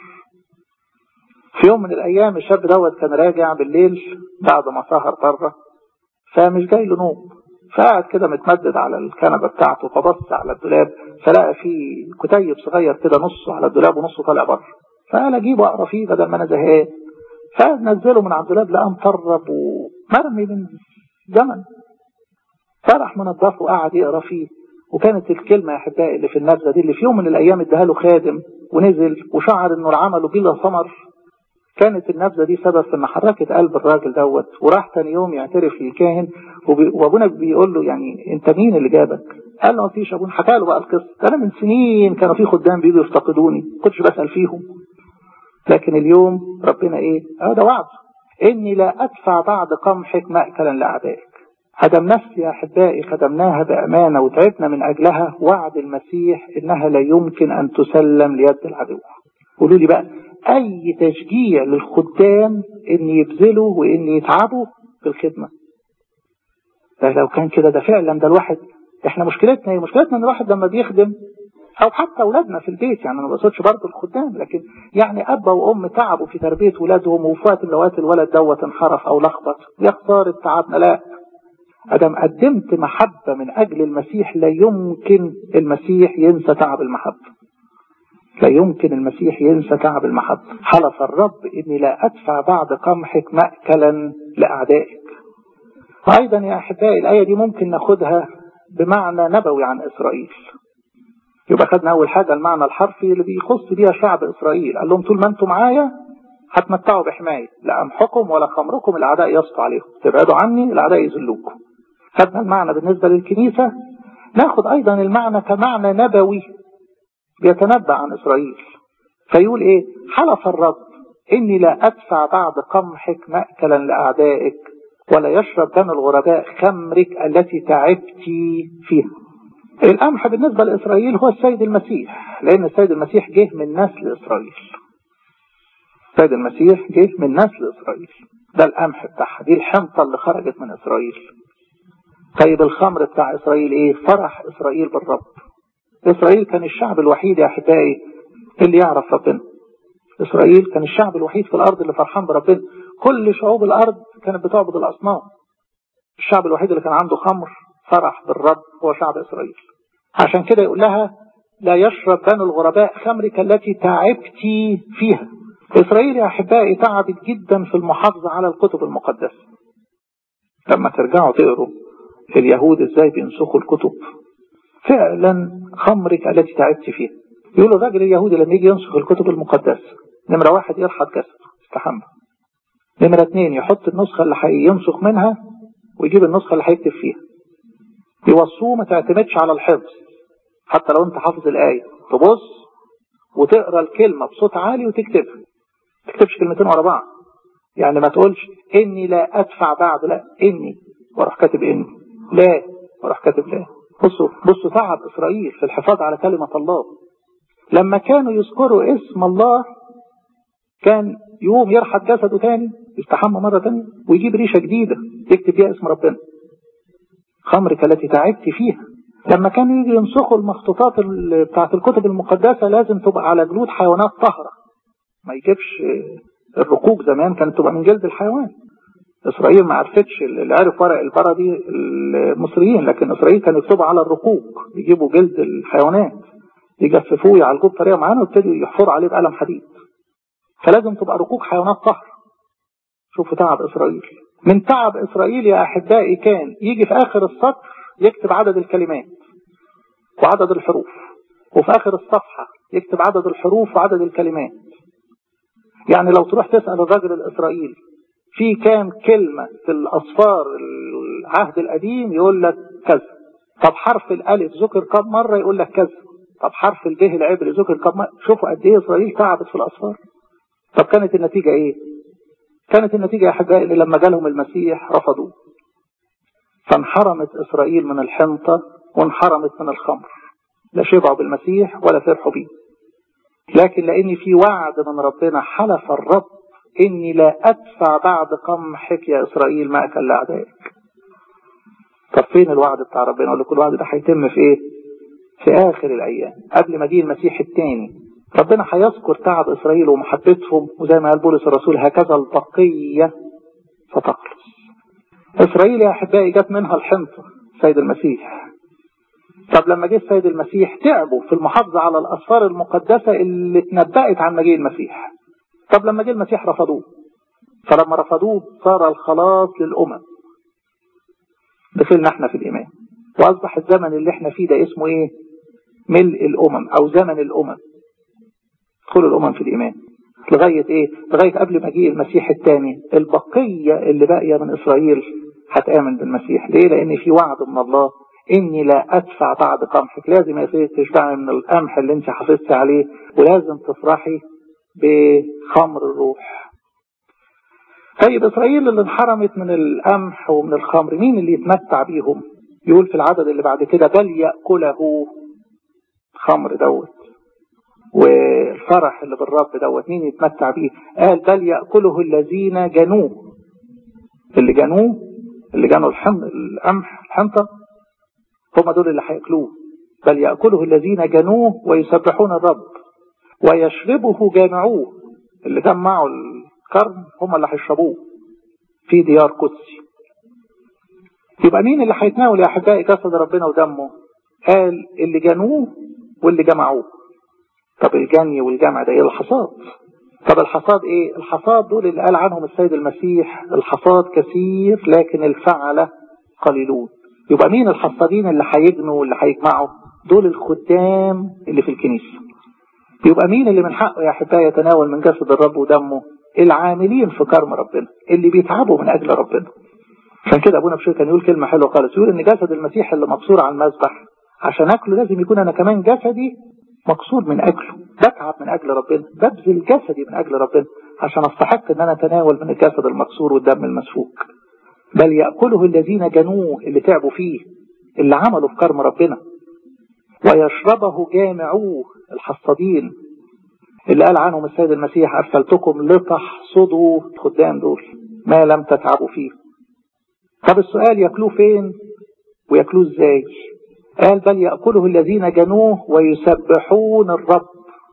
Speaker 1: في يوم من الايام الشاب دوت كان راجع بالليل بعد ما سهر بره فمش جاي له نوم فقعد كده متمدد على الكنبه بتاعته فبص على الدولاب فلقى فيه كتيب صغير كده نصه على الدولاب ونصه طالع بره فقال اجيبه اقرا فيه بدل ما انا زهقان فنزله من على الدولاب لقاه مطرب ومرمي من زمن فرح منضفه وقعد يقرا فيه وكانت الكلمة يا أحبائي اللي في النبذة دي اللي في يوم من الأيام اداها له خادم ونزل وشعر إنه العمل بلا ثمر كانت النبذة دي سبب في إن حركت قلب الراجل دوت وراح تاني يوم يعترف للكاهن وأبونا بيقول له يعني أنت مين اللي جابك؟ قال له مفيش أبونا حكى له بقى القصة أنا من سنين كانوا في خدام بيجوا يفتقدوني كنتش بسأل فيهم لكن اليوم ربنا إيه؟ هذا وعد إني لا أدفع بعد قمحك مأكلا لأعدائك هدم نفسي يا أحبائي خدمناها بأمانة وتعبنا من أجلها وعد المسيح إنها لا يمكن أن تسلم ليد العدو قولوا لي بقى أي تشجيع للخدام إن يبذلوا وإن يتعبوا في الخدمة ده لو كان كده ده فعلا ده الواحد احنا مشكلتنا هي مشكلتنا ان الواحد لما بيخدم او حتى اولادنا في البيت يعني انا ما بقصدش برضه الخدام لكن يعني اب وام تعبوا في تربيه ولادهم وفي وقت من الاوقات الولد دوت انحرف او لخبط يا خساره تعبنا لا أدم قدمت محبة من أجل المسيح لا يمكن المسيح ينسى تعب المحبة لا يمكن المسيح ينسى تعب المحبة حلف الرب إني لا أدفع بعد قمحك مأكلا لأعدائك أيضا يا أحبائي الآية دي ممكن ناخدها بمعنى نبوي عن إسرائيل يبقى خدنا أول حاجة المعنى الحرفي اللي بيخص بيها شعب إسرائيل قال لهم طول ما أنتم معايا هتمتعوا بحماية لا أمحكم ولا خمركم الأعداء يسطوا عليكم تبعدوا عني الأعداء يذلوكم خدنا المعنى بالنسبة للكنيسة ناخد أيضا المعنى كمعنى نبوي بيتنبأ عن إسرائيل فيقول إيه حلف الرب إني لا أدفع بعد قمحك مأكلا لأعدائك ولا يشرب دم الغرباء خمرك التي تعبت فيها القمح بالنسبة لإسرائيل هو السيد المسيح لأن السيد المسيح جه من نسل إسرائيل السيد المسيح جه من نسل إسرائيل ده القمح بتاعها دي الحنطة اللي خرجت من إسرائيل طيب الخمر بتاع إسرائيل إيه فرح إسرائيل بالرب إسرائيل كان الشعب الوحيد يا أحبائي اللي يعرف ربنا إسرائيل كان الشعب الوحيد في الأرض اللي فرحان بربنا كل شعوب الأرض كانت بتعبد الأصنام الشعب الوحيد اللي كان عنده خمر فرح بالرب هو شعب إسرائيل عشان كده يقول لها لا يشرب بنو الغرباء خمرك التي تعبت فيها إسرائيل يا أحبائي تعبت جدا في المحافظة على الكتب المقدسة لما ترجعوا تقروا اليهود ازاي بينسخوا الكتب فعلا خمرك التي تعبت فيها يقولوا الراجل اليهودي لما يجي ينسخ الكتب المقدسة نمرة واحد يرحض جسد استحمى نمرة اثنين يحط النسخة اللي هينسخ منها ويجيب النسخة اللي هيكتب فيها يوصوه ما تعتمدش على الحفظ حتى لو انت حافظ الآية تبص وتقرا الكلمة بصوت عالي وتكتبها ما تكتبش كلمتين ورا بعض يعني ما تقولش إني لا أدفع بعد لا إني واروح كاتب إني لا واروح كاتب لا بصوا بصوا تعب إسرائيل في الحفاظ على كلمة الله لما كانوا يذكروا اسم الله كان يوم يرحب جسده تاني يستحمى مرة تانية ويجيب ريشة جديدة يكتب فيها اسم ربنا خمرك التي تعبت فيها لما كانوا يجي ينسخوا المخطوطات بتاعت الكتب المقدسة لازم تبقى على جلود حيوانات طهرة ما يجيبش الرقوق زمان كانت تبقى من جلد الحيوان إسرائيل ما عرفتش اللي عرف ورق البرة دي المصريين لكن إسرائيل كان يكتبوا على الرقوق يجيبوا جلد الحيوانات يجففوه يعالجوه بطريقة معينة ويبتدوا يحفروا عليه بقلم حديد فلازم تبقى رقوق حيوانات طهر شوفوا تعب إسرائيل من تعب إسرائيل يا أحبائي كان يجي في آخر السطر يكتب عدد الكلمات وعدد الحروف وفي آخر الصفحة يكتب عدد الحروف وعدد الكلمات يعني لو تروح تسأل الرجل الإسرائيلي في كام كلمة في الأصفار العهد القديم يقول لك كذا طب حرف الألف ذكر كم مرة يقول لك كذا طب حرف الب العبري ذكر كم مرة شوفوا قد إيه إسرائيل تعبت في الأصفار طب كانت النتيجة إيه كانت النتيجة يا أحبائي إن لما جالهم المسيح رفضوه فانحرمت إسرائيل من الحنطة وانحرمت من الخمر لا شبعوا بالمسيح ولا فرحوا بيه لكن لأن في وعد من ربنا حلف الرب إني لا أدفع بعد قمحك يا إسرائيل ما أكل أعدائك طب فين الوعد بتاع ربنا ولا كل وعد ده هيتم في إيه في آخر الأيام قبل ما يجي المسيح الثاني ربنا هيذكر تعب إسرائيل ومحبتهم وزي ما قال بولس الرسول هكذا البقية فتخلص إسرائيل يا أحبائي جت منها الحنطة سيد المسيح طب لما جه السيد المسيح تعبوا في المحافظة على الأسفار المقدسة اللي اتنبأت عن مجيء المسيح طب لما جه المسيح رفضوه فلما رفضوه صار الخلاص للأمم دخلنا احنا في الإيمان وأصبح الزمن اللي احنا فيه ده اسمه ايه ملء الأمم أو زمن الأمم دخول الأمم في الإيمان لغاية ايه لغاية قبل مجيء المسيح الثاني البقية اللي باقية من إسرائيل هتآمن بالمسيح ليه لأن في وعد من الله إني لا أدفع بعد قمحك لازم يا سيدي تشبعي من القمح اللي انت حافظت عليه ولازم تفرحي بخمر الروح طيب إسرائيل اللي انحرمت من القمح ومن الخمر مين اللي يتمتع بيهم يقول في العدد اللي بعد كده بل يأكله خمر دوت والفرح اللي بالرب دوت مين يتمتع بيه قال بل يأكله الذين جنوه اللي جنوه اللي جنوا الحم القمح الحنطة هم دول اللي هياكلوه بل يأكله الذين جنوه ويسبحون الرب ويشربه جامعوه اللي جمعوا الكرم هم اللي هيشربوه في ديار قدسي يبقى مين اللي هيتناول يا احبائي جسد ربنا ودمه قال اللي جنوه واللي جمعوه طب الجني والجمع ده ايه الحصاد طب الحصاد ايه الحصاد دول اللي قال عنهم السيد المسيح الحصاد كثير لكن الفعلة قليلون يبقى مين الحصادين اللي هيجنوا واللي هيجمعوا دول الخدام اللي في الكنيسة يبقى مين اللي من حقه يا احبائي يتناول من جسد الرب ودمه العاملين في كرم ربنا اللي بيتعبوا من اجل ربنا عشان كده ابونا بشير كان يقول كلمه حلوه خالص يقول ان جسد المسيح اللي مكسور على المذبح عشان اكله لازم يكون انا كمان جسدي مكسور من اجله بتعب من اجل ربنا ببذل جسدي من اجل ربنا عشان استحق ان انا اتناول من الجسد المكسور والدم المسفوك بل ياكله الذين جنوه اللي تعبوا فيه اللي عملوا في كرم ربنا ويشربه جامعوه الحصادين اللي قال عنهم السيد المسيح أرسلتكم لتحصدوا الخدام دول ما لم تتعبوا فيه طب السؤال يأكلوه فين ويأكلوه ازاي قال بل يأكله الذين جنوه ويسبحون الرب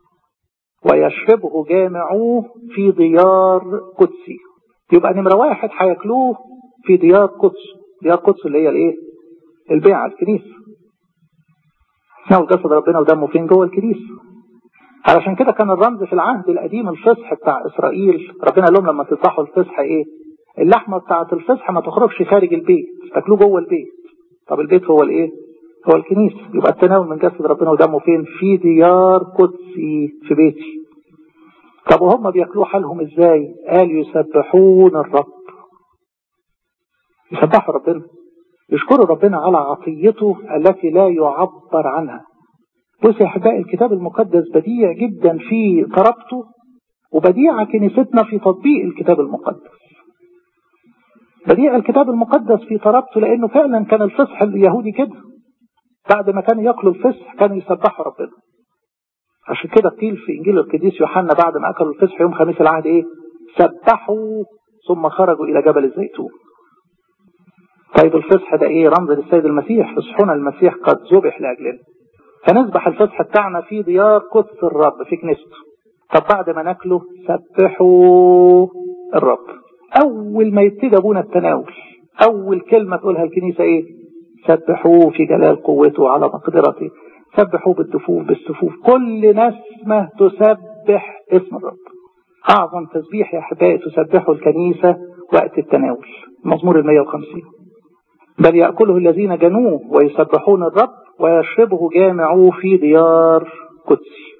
Speaker 1: ويشربه جامعوه في ديار قدسي يبقى نمرة واحد هياكلوه في ديار قدس ديار قدس اللي هي الايه البيعة الكنيسة ناول جسد ربنا ودمه فين جوه الكنيسة علشان كده كان الرمز في العهد القديم الفصح بتاع إسرائيل ربنا قال لهم لما تذبحوا الفصح إيه اللحمة بتاعة الفصح ما تخرجش خارج البيت تاكلوه جوه البيت طب البيت هو الإيه هو الكنيسة يبقى التناول من جسد ربنا ودمه فين في ديار قدسي في بيتي طب وهم بياكلوه حالهم ازاي قال يسبحون الرب يسبحوا ربنا يشكروا ربنا على عطيته التي لا يعبر عنها بص يا احبائي الكتاب المقدس بديع جدا في طربته وبديع كنيستنا في تطبيق الكتاب المقدس بديع الكتاب المقدس في طربته لانه فعلا كان الفصح اليهودي كده بعد ما كانوا ياكلوا الفصح كانوا يسبحوا ربنا عشان كده قيل في انجيل القديس يوحنا بعد ما اكلوا الفصح يوم خميس العهد ايه سبحوا ثم خرجوا الى جبل الزيتون طيب الفصح ده ايه رمز للسيد المسيح فصحنا المسيح قد ذبح لاجلنا فنذبح الفصح بتاعنا في ديار قدس الرب في كنيسته طب بعد ما ناكله سبحوا الرب اول ما يبتدي ابونا التناول اول كلمه تقولها الكنيسه ايه سبحوه في جلال قوته على مقدرته سبحوه بالدفوف بالسفوف كل نسمة تسبح اسم الرب أعظم تسبيح يا أحبائي تسبحه الكنيسة وقت التناول مزمور ال 150 بل يأكله الذين جنوه ويسبحون الرب ويشربه جامعوه في ديار قدسي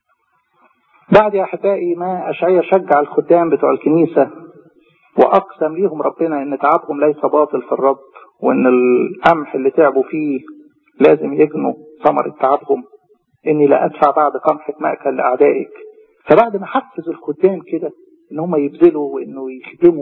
Speaker 1: بعد يا أحبائي ما أشعيا شجع الخدام بتوع الكنيسة وأقسم ليهم ربنا إن تعبهم ليس باطل في الرب وإن القمح اللي تعبوا فيه لازم يجنوا ثمرة تعبهم إني لا أدفع بعد قمحك مأكل لأعدائك فبعد ما حفز الخدام كده إن هم يبذلوا وإنه يخدموا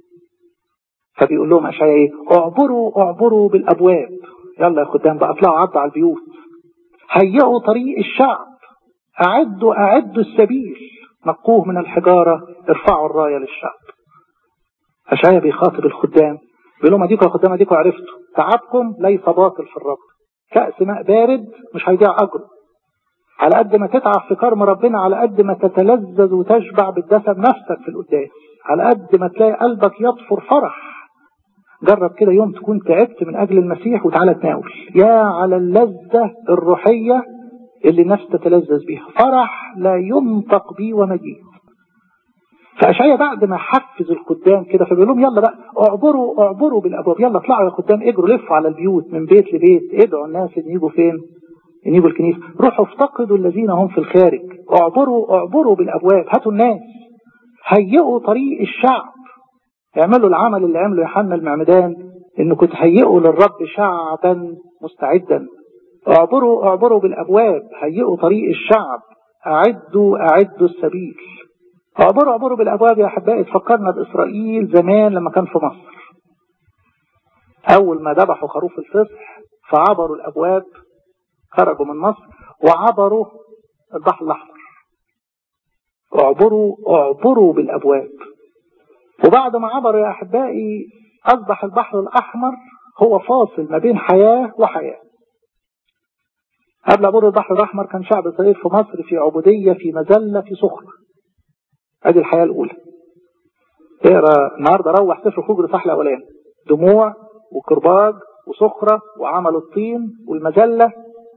Speaker 1: فبيقول لهم أشعيا إيه اعبروا اعبروا بالأبواب يلا يا خدام بقى اطلعوا عدوا على البيوت هيئوا طريق الشعب أعدوا أعدوا السبيل نقوه من الحجارة ارفعوا الراية للشعب أشعيا بيخاطب الخدام بيقول لهم اديكوا يا خدام اديكوا عرفتوا تعبكم ليس باطل في الرب كأس ماء بارد مش هيضيع أجره على قد ما تتعب في كرم ربنا على قد ما تتلذذ وتشبع بالدسم نفسك في القداس على قد ما تلاقي قلبك يطفر فرح جرب كده يوم تكون تعبت من أجل المسيح وتعالى تناول يا على اللذة الروحية اللي النفس تتلذذ بيها فرح لا ينطق به ومجيد فأشعيا بعد ما حفز الخدام كده فبيقول لهم يلا بقى اعبروا اعبروا بالابواب يلا اطلعوا يا خدام اجروا لفوا على البيوت من بيت لبيت ادعوا الناس ان يجوا فين؟ ان يجوا الكنيسه روحوا افتقدوا الذين هم في الخارج اعبروا اعبروا بالابواب هاتوا الناس هيئوا طريق الشعب اعملوا العمل اللي عمله يوحنا المعمدان انكم تهيئوا للرب شعبا مستعدا اعبروا اعبروا بالابواب هيئوا طريق الشعب اعدوا اعدوا السبيل اعبروا اعبروا بالابواب يا احبائي تفكرنا باسرائيل زمان لما كان في مصر اول ما ذبحوا خروف الفصح فعبروا الابواب خرجوا من مصر وعبروا البحر الاحمر اعبروا اعبروا بالابواب وبعد ما عبروا يا احبائي اصبح البحر الاحمر هو فاصل ما بين حياه وحياه قبل عبور البحر الاحمر كان شعب اسرائيل في مصر في عبوديه في مذله في سخره ادي الحياة الاولى اقرا النهارده روح سفر خروج الاصحاح الاولاني دموع وكرباج وصخرة وعمل الطين والمجلة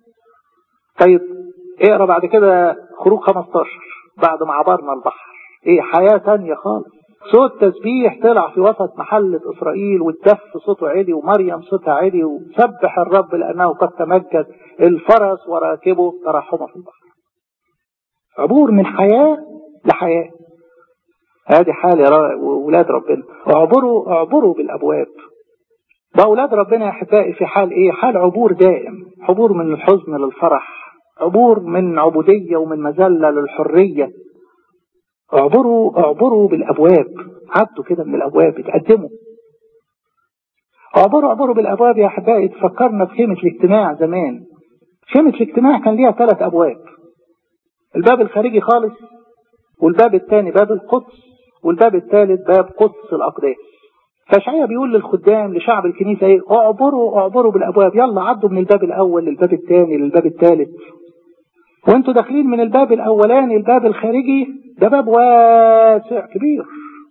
Speaker 1: طيب اقرا بعد كده خروج 15 بعد ما عبرنا البحر ايه حياة تانية خالص صوت تسبيح طلع في وسط محلة إسرائيل والدف صوته عالي ومريم صوتها عالي وسبح الرب لأنه قد تمجد الفرس وراكبه ترحمه في البحر عبور من حياة لحياة هذه حال يا ولاد ربنا اعبروا اعبروا بالابواب ده اولاد ربنا يا احبائي في حال ايه حال عبور دائم عبور من الحزن للفرح عبور من عبودية ومن مذلة للحرية اعبروا اعبروا بالابواب عدوا كده من الابواب اتقدموا اعبروا اعبروا بالابواب يا احبائي تفكرنا بخيمة الاجتماع زمان خيمة الاجتماع كان ليها ثلاث ابواب الباب الخارجي خالص والباب الثاني باب القدس والباب الثالث باب قدس الأقداس فاشعيا بيقول للخدام لشعب الكنيسة ايه اعبروا اعبروا بالأبواب يلا عدوا من الباب الأول للباب الثاني للباب الثالث وانتوا داخلين من الباب الأولاني الباب الخارجي ده باب واسع كبير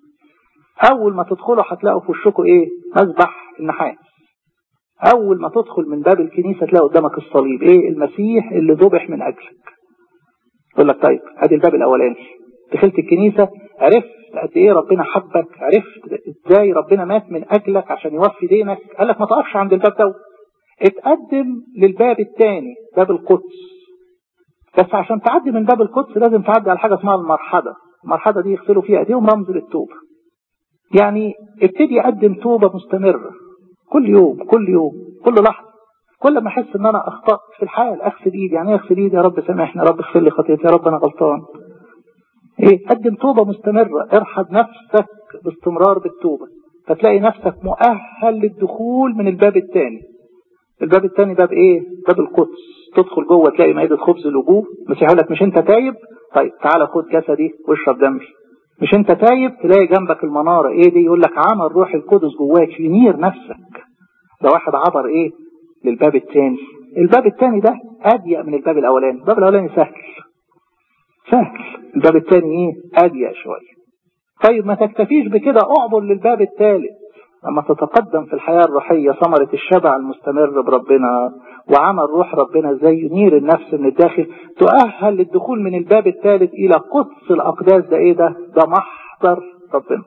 Speaker 1: أول ما تدخلوا هتلاقوا في وشكم ايه مذبح النحاس أول ما تدخل من باب الكنيسة تلاقي قدامك الصليب ايه المسيح اللي ذبح من أجلك يقول لك طيب ادي الباب الاولاني دخلت الكنيسة عرفت قد ايه ربنا حبك عرفت ازاي ربنا مات من اجلك عشان يوفي دينك قال لك ما تقفش عند الباب ده اتقدم للباب الثاني باب القدس بس عشان تعدي من باب القدس لازم تعدي على حاجة اسمها المرحلة المرحلة دي يغسلوا فيها ايديهم رمز للتوبة يعني ابتدي اقدم توبة مستمرة كل يوم كل يوم كل لحظة كل ما احس ان انا اخطأت في الحال اغسل ايدي يعني ايه اغسل ايدي يا رب سامحني يا رب اغفر لي خطيئتي يا رب انا غلطان ايه قدم توبة مستمرة ارحب نفسك باستمرار بالتوبة فتلاقي نفسك مؤهل للدخول من الباب الثاني الباب الثاني باب ايه باب القدس تدخل جوه تلاقي مائدة خبز الوجوه المسيح يقول لك مش انت تايب طيب تعالى خد جسدي واشرب دمي مش انت تايب تلاقي جنبك المنارة ايه دي يقول لك عمل روح القدس جواك ينير نفسك ده واحد عبر ايه للباب الثاني الباب الثاني ده اضيق من الباب الاولاني الباب الاولاني سهل سهل الباب الثاني ايه اضيق شويه طيب ما تكتفيش بكده اعبر للباب الثالث لما تتقدم في الحياة الروحية ثمرة الشبع المستمر بربنا وعمل روح ربنا زي ينير النفس من الداخل تؤهل للدخول من الباب الثالث إلى قدس الأقداس ده إيه ده؟ ده محضر ربنا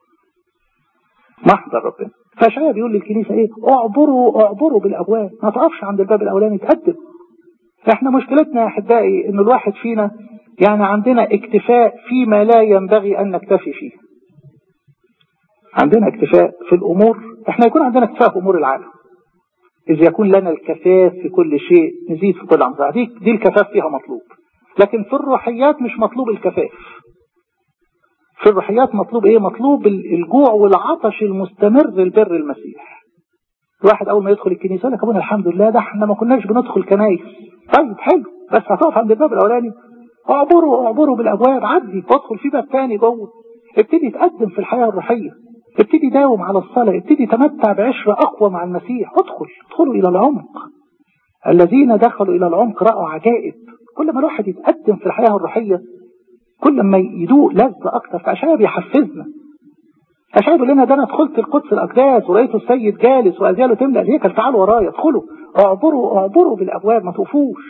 Speaker 1: محضر ربنا فشاية بيقول للكنيسة إيه؟ اعبروا اعبروا بالأبواب ما تقفش عند الباب الأولاني تقدم احنا مشكلتنا يا أحبائي إن الواحد فينا يعني عندنا اكتفاء فيما لا ينبغي أن نكتفي فيه عندنا اكتفاء في الأمور احنا يكون عندنا اكتفاء في أمور العالم إذ يكون لنا الكفاف في كل شيء نزيد في كل أمر دي, دي الكفاف فيها مطلوب لكن في الروحيات مش مطلوب الكفاف في الروحيات مطلوب ايه مطلوب الجوع والعطش المستمر لبر المسيح الواحد اول ما يدخل الكنيسه لك ابونا الحمد لله ده احنا ما كناش بندخل كنايس طيب حلو بس هتقف عند الباب الاولاني اعبروا اعبروا بالابواب عدي ادخل في باب تاني جوه ابتدي تقدم في الحياه الروحيه ابتدي داوم على الصلاة ابتدي تمتع بعشرة أقوى مع المسيح ادخل ادخلوا إلى العمق الذين دخلوا إلى العمق رأوا عجائب كل ما الواحد يتقدم في الحياة الروحية كل ما يدوق لذة أكتر فأشعيا بيحفزنا أشعيا بيقول لنا ده أنا دخلت القدس الأقداس ورأيت السيد جالس وأزياله تملأ الهيكل تعالوا ورايا ادخلوا اعبروا اعبروا بالأبواب ما توقفوش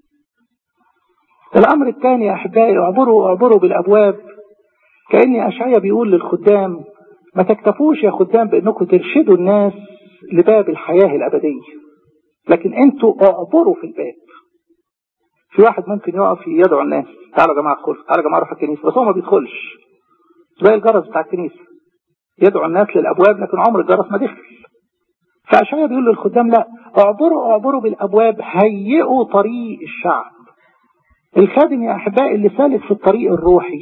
Speaker 1: الأمر الثاني يا أحبائي اعبروا اعبروا بالأبواب كأني أشعيا بيقول للخدام ما تكتفوش يا خدام بانكم ترشدوا الناس لباب الحياة الأبدية لكن انتوا اعبروا في الباب في واحد ممكن يقف يدعو الناس تعالوا يا جماعة ادخلوا تعالوا يا جماعة روح الكنيسة بس هو ما بيدخلش زي الجرس بتاع الكنيسة يدعو الناس للأبواب لكن عمر الجرس ما دخل فأشعيا بيقول للخدام لا اعبروا اعبروا بالأبواب هيئوا طريق الشعب الخادم يا أحبائي اللي سالك في الطريق الروحي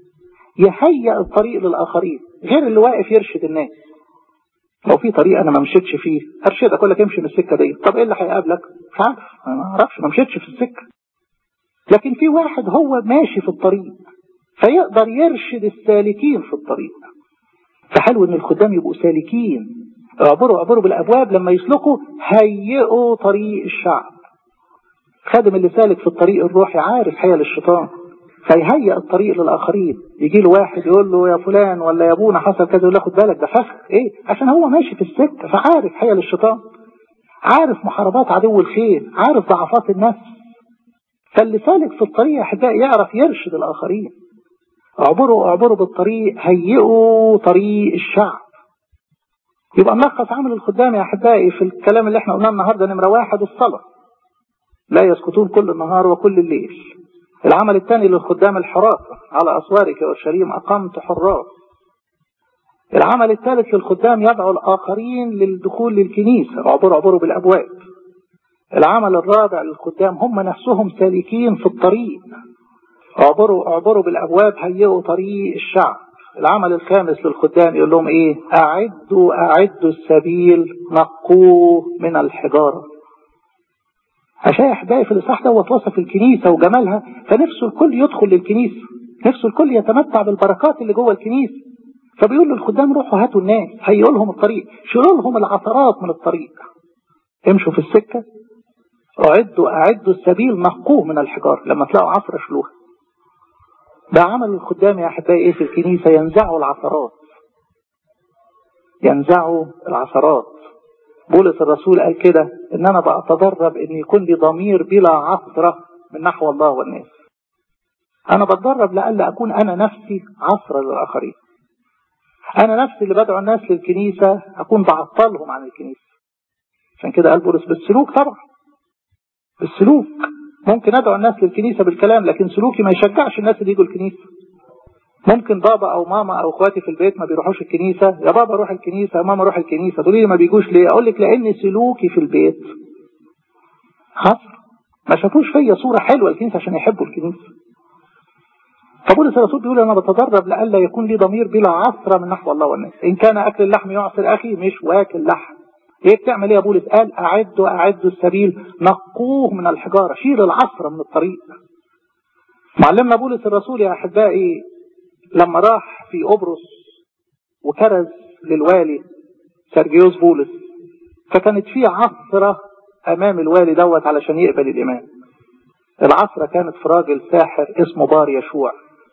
Speaker 1: يهيئ الطريق للآخرين غير اللي واقف يرشد الناس لو في طريق انا ما مشيتش فيه ارشدك اقول لك امشي من السكه دي طب ايه اللي هيقابلك مش عارف انا ما اعرفش ما مشيتش في السكه لكن في واحد هو ماشي في الطريق فيقدر يرشد السالكين في الطريق فحلو ان الخدام يبقوا سالكين اعبروا اعبروا بالابواب لما يسلكوا هيئوا طريق الشعب خادم اللي سالك في الطريق الروحي عارف حيل الشيطان فيهيئ الطريق للآخرين يجي له واحد يقول له يا فلان ولا يا ابونا حصل كذا يقول له خد بالك ده فخ ايه عشان هو ماشي في السكة فعارف حيل الشيطان عارف محاربات عدو الخير عارف ضعفات النفس فاللي سالك في الطريق احبائي يعرف يرشد الآخرين اعبروا اعبروا بالطريق هيئوا طريق الشعب يبقى ملخص عمل الخدام يا احبائي في الكلام اللي احنا قلناه النهارده نمره واحد الصلاه لا يسكتون كل النهار وكل الليل العمل الثاني للخدام الحراسة على أسوارك والشريم أقمت حراس العمل الثالث للخدام يدعو الآخرين للدخول للكنيسة اعبروا اعبروا بالأبواب العمل الرابع للخدام هم نفسهم سالكين في الطريق اعبروا اعبروا بالأبواب هيئوا طريق الشعب العمل الخامس للخدام يقول لهم ايه أعدوا أعدوا السبيل نقوه من الحجارة عشان احبائي في الاصحاح ده وصف الكنيسه وجمالها فنفسه الكل يدخل للكنيسه نفسه الكل يتمتع بالبركات اللي جوه الكنيسه فبيقول للخدام روحوا هاتوا الناس هيئوا لهم الطريق شيلوا لهم العثرات من الطريق امشوا في السكه اعدوا اعدوا السبيل نقوه من الحجار لما تلاقوا عثره شلوها ده عمل الخدام يا احبائي ايه في الكنيسه ينزعوا العثرات ينزعوا العثرات بولس الرسول قال كده ان انا بتدرب ان يكون لي ضمير بلا عثرة من نحو الله والناس أنا بتدرب لألا أكون أنا نفسي عصرة للآخرين أنا نفسي اللي بدعو الناس للكنيسة أكون بعطلهم عن الكنيسة عشان كده قال بولس بالسلوك طبعا بالسلوك ممكن أدعو الناس للكنيسة بالكلام لكن سلوكي ما يشجعش الناس اللي يجوا الكنيسة ممكن بابا او ماما او اخواتي في البيت ما بيروحوش الكنيسة يا بابا روح الكنيسة يا ماما روح الكنيسة تقولي لي ما بيجوش ليه اقول لك لان سلوكي في البيت حصر ما شافوش فيا صورة حلوة الكنيسة عشان يحبوا الكنيسة فبولس الرسول بيقول انا بتدرب لألا يكون لي ضمير بلا عثرة من نحو الله والناس ان كان اكل اللحم يعصر اخي مش واكل لحم ايه بتعمل ايه يا بولس قال اعدوا اعدوا السبيل نقوه من الحجارة شيل العصرة من الطريق معلمنا بولس الرسول يا احبائي لما راح في قبرص وكرز للوالي سرجيوس بولس فكانت في عصرة امام الوالي دوت علشان يقبل الايمان العصرة كانت في راجل ساحر اسمه بار يشوع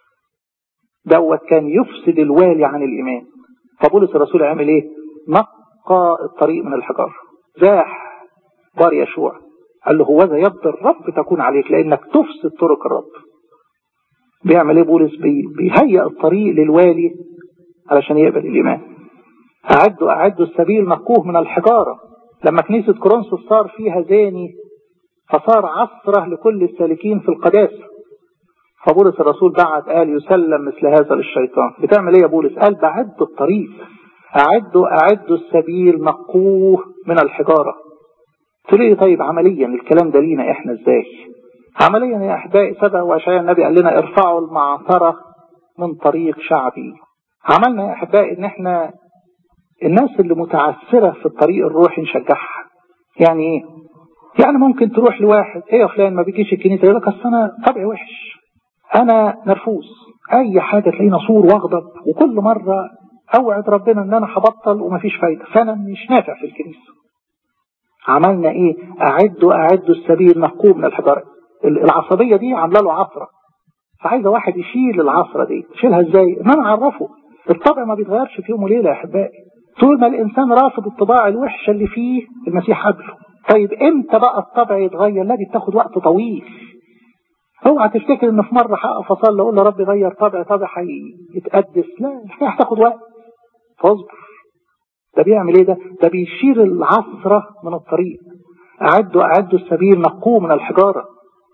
Speaker 1: دوت كان يفسد الوالي عن الايمان فبولس الرسول عمل ايه نقى الطريق من الحجار زاح بار يشوع قال له هوذا يد الرب تكون عليك لانك تفسد طرق الرب بيعمل ايه بولس بي بيهيئ الطريق للوالي علشان يقبل الايمان اعدوا اعدوا السبيل نقوه من الحجاره لما كنيسه كورنثوس صار فيها زاني فصار عصره لكل السالكين في القداسه فبولس الرسول بعد قال يسلم مثل هذا للشيطان بتعمل ايه يا بولس قال بعد الطريق اعدوا اعدوا السبيل نقوه من الحجاره تقول لي طيب عمليا الكلام ده لينا احنا ازاي عمليا يا احبائي سبق واشعياء النبي قال لنا ارفعوا المعثره من طريق شعبي عملنا يا احبائي ان احنا الناس اللي متعثره في الطريق الروحي نشجعها يعني ايه يعني ممكن تروح لواحد ايه يا فلان ما بيجيش الكنيسه يقول لك اصل انا طبعي وحش انا نرفوز اي حاجه تلاقيني صور واغضب وكل مره اوعد ربنا ان انا هبطل ومفيش فايده فانا مش نافع في الكنيسه عملنا ايه اعدوا اعدوا السبيل نقوم من الحجاره العصبيه دي عامله له عصره فعايزه واحد يشيل العصره دي يشيلها ازاي ان انا اعرفه الطبع ما بيتغيرش في يوم وليله يا احبائي طول ما الانسان رافض الطباع الوحشه اللي فيه المسيح قبله طيب امتى بقى الطبع يتغير لا دي بتاخد وقت طويل اوعى تفتكر ان في مره هقف اصلي اقول يا رب غير طبعي طبع هيتقدس لا الحكايه هتاخد وقت فاصبر ده بيعمل ايه ده ده بيشيل العصره من الطريق اعدوا اعدوا السبيل نقوه من الحجاره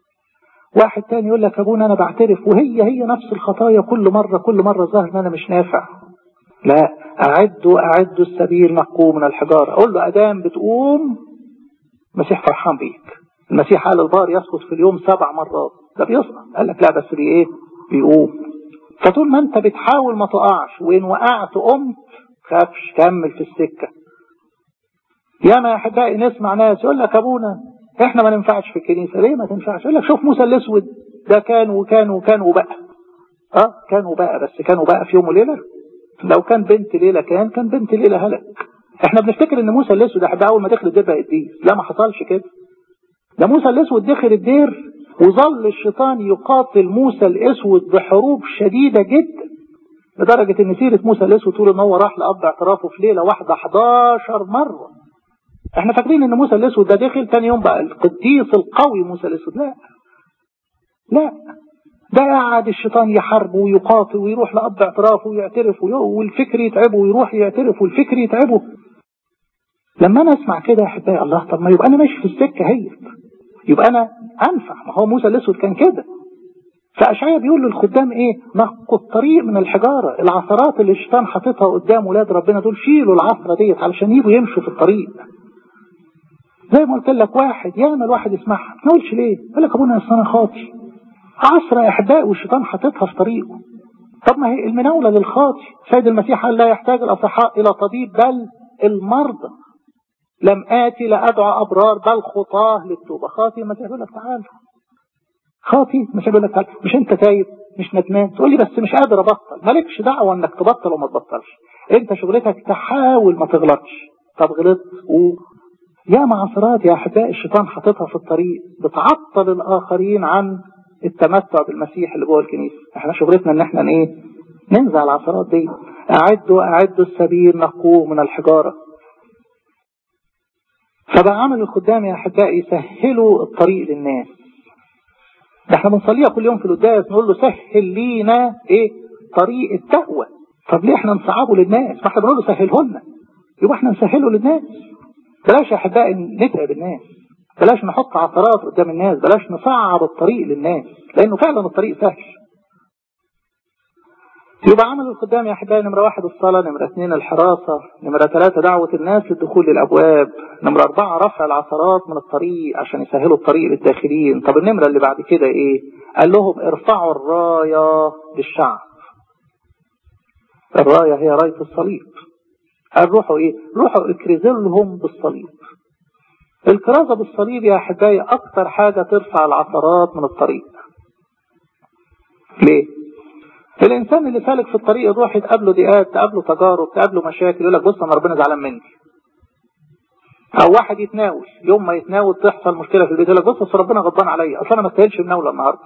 Speaker 1: واحد تاني يقول لك ابونا انا بعترف وهي هي نفس الخطايا كل مره كل مره ظاهر ان انا مش نافع لا اعدوا اعدوا السبيل نقوه من الحجاره اقول له ادام بتقوم المسيح فرحان بيك المسيح قال البار يسقط في اليوم سبع مرات ده بيسقط قال لك لا بس بي ايه بيقوم فطول ما انت بتحاول ما تقعش وان وقعت قمت خافش كمل في السكه ياما يا احبائي نسمع ناس يقول لك ابونا احنا ما ننفعش في الكنيسه ليه ما تنفعش يقول لك شوف موسى الاسود ده كان وكان وكان وبقى اه كان وبقى بس كان وبقى في يوم وليله لو كان بنت ليله كان كان بنت ليله هلك احنا بنفتكر ان موسى الاسود احبائي اول ما دخل الدير بقى قديس لا ما حصلش كده ده موسى الاسود دخل الدير وظل الشيطان يقاتل موسى الاسود بحروب شديده جدا لدرجه ان سيره موسى الاسود تقول ان هو راح لاب اعترافه في ليله واحده 11 مره احنا فاكرين ان موسى الاسود ده دخل تاني يوم بقى القديس القوي موسى الاسود لا لا ده قعد الشيطان يحاربه ويقاتل ويروح لاب اعترافه ويعترف والفكر يتعبه ويروح يعترف والفكر يتعبه لما انا اسمع كده يا احبائي الله طب ما يبقى انا ماشي في السكه هي يبقى انا انفع ما هو موسى الاسود كان كده فاشعيا بيقول للخدام ايه نقوا الطريق من الحجاره العثرات اللي الشيطان حاططها قدام ولاد ربنا دول شيلوا العثره ديت علشان يجوا يمشوا في الطريق زي ما قلت لك واحد ياما الواحد يسمعها ما تقولش ليه يقول لك ابونا اصل انا خاطي عصره يا احبائي والشيطان حاططها في طريقه طب ما هي المناوله للخاطي سيد المسيح قال لا يحتاج الاصحاء الى طبيب بل المرضى لم آتي لأدعى أبرار بل خطاه للتوبة خاطي المسيح يقول لك تعال خاطي مش يقول لك تعال مش أنت تايب مش ندمان تقول لي بس مش قادر أبطل مالكش دعوة إنك تبطل وما تبطلش أنت شغلتك تحاول ما تغلطش طب غلطت و يا معصرات يا أحباء الشيطان حاططها في الطريق بتعطل الآخرين عن التمتع بالمسيح اللي جوه الكنيسة احنا شغلتنا ان احنا ايه ننزع العثرات دي اعدوا اعدوا السبيل نقوه من الحجاره فبقى عمل الخدام يا أحبائي يسهلوا الطريق للناس ده احنا بنصليها كل يوم في القداس نقول له سهل لينا ايه طريق التقوى طب ليه احنا نصعبه للناس ما احنا بنقول له سهله لنا يبقى احنا نسهله للناس بلاش يا احبائي نتعب الناس بلاش نحط عثرات قدام الناس بلاش نصعب الطريق للناس لانه فعلا الطريق سهل يبقى عمل الخدام يا احبائي نمره واحد الصلاه نمره اثنين الحراسه نمره ثلاثه دعوه الناس للدخول للابواب نمره اربعه رفع العثرات من الطريق عشان يسهلوا الطريق للداخلين طب النمره اللي بعد كده ايه؟ قال لهم ارفعوا الرايه للشعب الرايه هي رايه الصليب قال روحوا ايه؟ روحوا اكرزوا لهم بالصليب الكرازه بالصليب يا احبائي اكتر حاجه ترفع العثرات من الطريق ليه؟ الانسان اللي سالك في الطريق الروحي تقابله ضيقات تقابله تجارب تقابله مشاكل يقول لك بص انا ربنا زعلان مني او واحد يتناول يوم ما يتناول تحصل مشكله في البيت يقول لك بص اصل ربنا غضبان عليا اصل انا ما استاهلش مناوله النهارده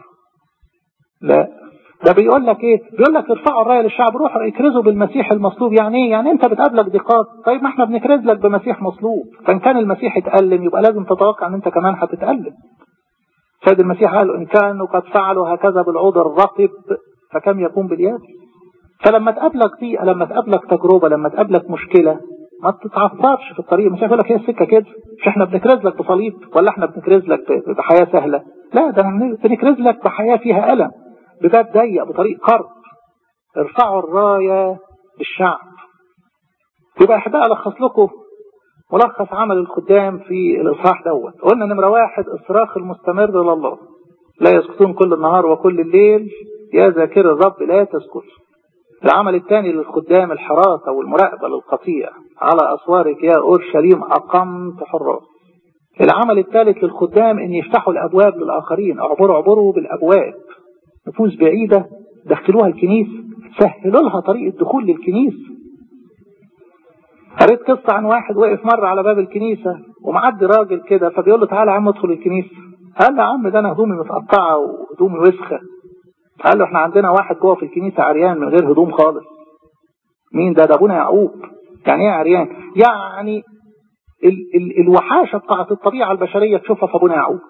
Speaker 1: لا ده بيقول لك ايه بيقول لك ارفعوا الرايه للشعب روحوا اكرزوا بالمسيح المصلوب يعني ايه يعني انت بتقابلك ضيقات طيب ما احنا بنكرز لك بمسيح مصلوب فان كان المسيح اتالم يبقى لازم تتوقع ان انت كمان هتتالم سيد المسيح قال ان كانوا قد فعلوا هكذا بالعود الرطب فكم يكون بالياس فلما تقابلك ضيقه لما تقابلك تجربه لما تقابلك مشكله ما تتعثرش في الطريق مش هيقول لك هي السكه كده مش احنا بنكرز لك بصليب ولا احنا بنكرز لك بحياه سهله لا ده بنكرز لك بحياه فيها الم بباب ضيق بطريق قرب ارفعوا الرايه للشعب يبقى احبائي الخص لكم ملخص عمل الخدام في الاصحاح دوت قلنا نمره واحد الصراخ المستمر لله لا يسكتون كل النهار وكل الليل يا ذاكر الرب لا تسكت العمل الثاني للخدام الحراسة والمراقبة للقطيع على أسوارك يا أورشليم أقمت حراس العمل الثالث للخدام أن يفتحوا الأبواب للآخرين اعبروا اعبروا بالأبواب نفوس بعيدة دخلوها الكنيسة سهلوا لها طريق الدخول للكنيسة قريت قصة عن واحد وقف مرة على باب الكنيسة ومعدي راجل كده فبيقول له تعالى يا عم ادخل الكنيسة قال له يا عم ده أنا هدومي متقطعة وهدومي وسخة قال له احنا عندنا واحد جوه في الكنيسة عريان من غير هدوم خالص مين ده ده ابونا يعقوب يعني ايه عريان يعني ال ال الوحاشة بتاعت الطبيعة البشرية تشوفها في ابونا يعقوب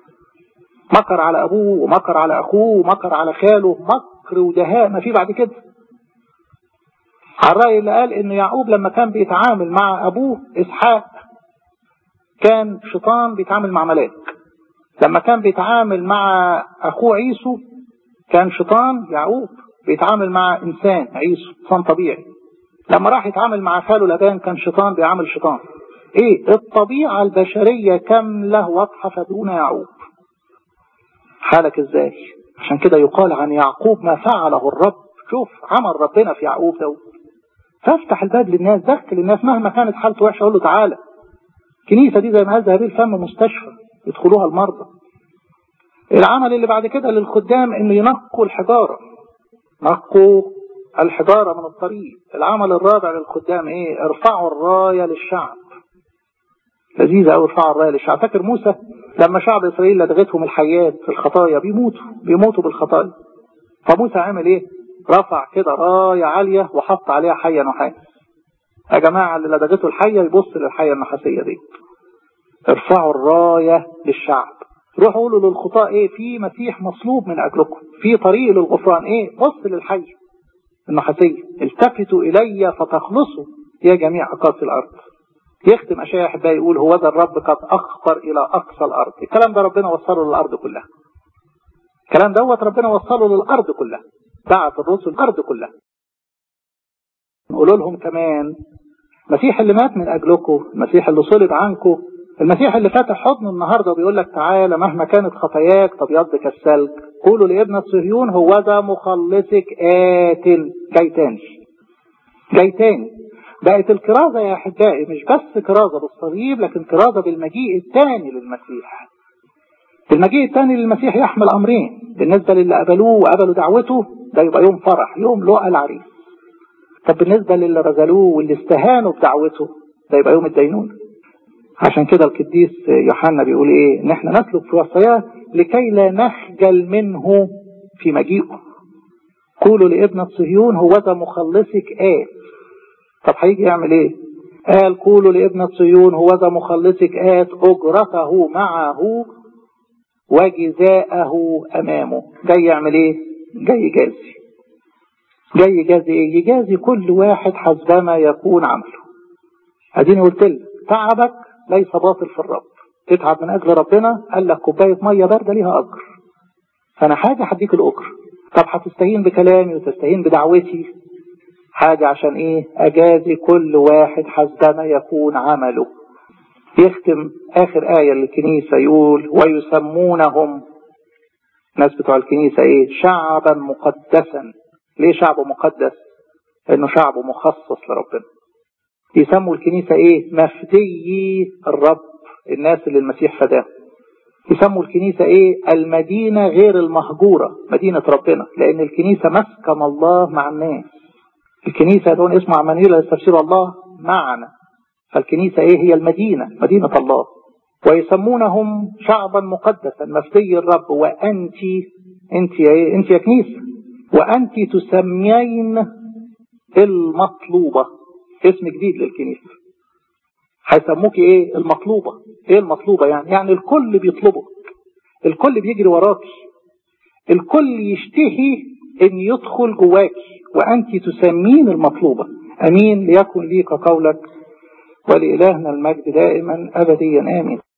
Speaker 1: مكر على ابوه ومكر على اخوه ومكر على خاله مكر ودهاء ما في بعد كده على الرأي اللي قال ان يعقوب لما كان بيتعامل مع ابوه اسحاق كان شيطان بيتعامل مع ملاك لما كان بيتعامل مع اخوه عيسو كان شيطان يعقوب بيتعامل مع انسان عيسو انسان طبيعي لما راح يتعامل مع خاله لبان كان شيطان بيعامل شيطان ايه الطبيعة البشرية كاملة واضحة فدون يعقوب حالك ازاي عشان كده يقال عن يعقوب ما فعله الرب شوف عمل ربنا في يعقوب ده فافتح الباب للناس دخل الناس مهما كانت حالته وحشه اقول له تعالى الكنيسه دي زي ما قال ذهبي الفم مستشفى يدخلوها المرضى العمل اللي بعد كده للخدام انه ينقوا الحجاره نقوا الحجاره من الطريق العمل الرابع للخدام ايه ارفعوا الرايه للشعب لذيذة أوي ارفعوا الرايه للشعب فاكر موسى لما شعب إسرائيل لدغتهم الحيات في الخطايا بيموتوا بيموتوا بالخطايا فموسى عمل إيه؟ رفع كده راية عالية وحط عليها حية نحاس يا جماعة اللي لدغته الحية يبص للحية النحاسية دي ارفعوا الراية للشعب روحوا قولوا للخطاة ايه في مسيح مصلوب من اجلكم في طريق للغفران ايه بص للحية النحاسية التفتوا الي فتخلصوا يا جميع اقاصي الارض يختم اشياء احبائي يقول هو ذا الرب قد اخبر الى اقصى الارض الكلام ده ربنا وصله للارض كلها الكلام دوت ربنا وصله للارض كلها بعت الرسل الارض كلها نقول لهم كمان المسيح اللي مات من اجلكم المسيح اللي صلب عنكم المسيح اللي فاتح حضنه النهارده وبيقول لك تعالى مهما كانت خطاياك تبيض كالثلج قولوا لابن صهيون هو ذا مخلصك آت جاي تاني جاي تاني بقت الكرازة يا أحبائي مش بس كرازة بالصليب لكن كرازة بالمجيء الثاني للمسيح المجيء الثاني للمسيح يحمل أمرين بالنسبة للي قبلوه وقبلوا دعوته ده يبقى يوم فرح يوم لقى العريس طب بالنسبة للي رزلوه واللي استهانوا بدعوته ده يبقى يوم الدينون عشان كده القديس يوحنا بيقول ايه ان احنا نسلك في وصاياه لكي لا نخجل منه في مجيئه قولوا لابنة صهيون هو ذا مخلصك آت طب هيجي يعمل ايه قال قولوا لابنة صهيون هو ذا مخلصك آت أجرته معه وجزاءه أمامه جاي يعمل إيه؟ جاي يجازي جاي يجازي إيه؟ يجازي كل واحد حسبما يكون عمله أديني قلت لك تعبك ليس باطل في الرب تتعب من أجل ربنا قال لك كوباية مية باردة ليها أجر فأنا حاجة هديك الأجر طب هتستهين بكلامي وتستهين بدعوتي حاجة عشان إيه أجازي كل واحد حسبما يكون عمله يختم آخر آية للكنيسة يقول ويسمونهم ناس بتوع الكنيسة إيه شعبا مقدسا ليه شعب مقدس لأنه شعب مخصص لربنا يسموا الكنيسة إيه مفدي الرب الناس اللي المسيح فداهم يسموا الكنيسة إيه المدينة غير المهجورة مدينة ربنا لأن الكنيسة مسكن الله مع الناس الكنيسة يدعون اسمه عمانيل لتفسير الله معنا فالكنيسة ايه هي المدينة مدينة الله ويسمونهم شعبا مقدسا مفدي الرب وانت انت يا ايه انت يا كنيسة وانت تسمين المطلوبة اسم جديد للكنيسة هيسموك ايه المطلوبة ايه المطلوبة يعني يعني الكل بيطلبك الكل بيجري وراكي الكل يشتهي ان يدخل جواكي وانت تسمين المطلوبة امين ليكن ليك قولك ولإلهنا المجد دائما أبديا آمين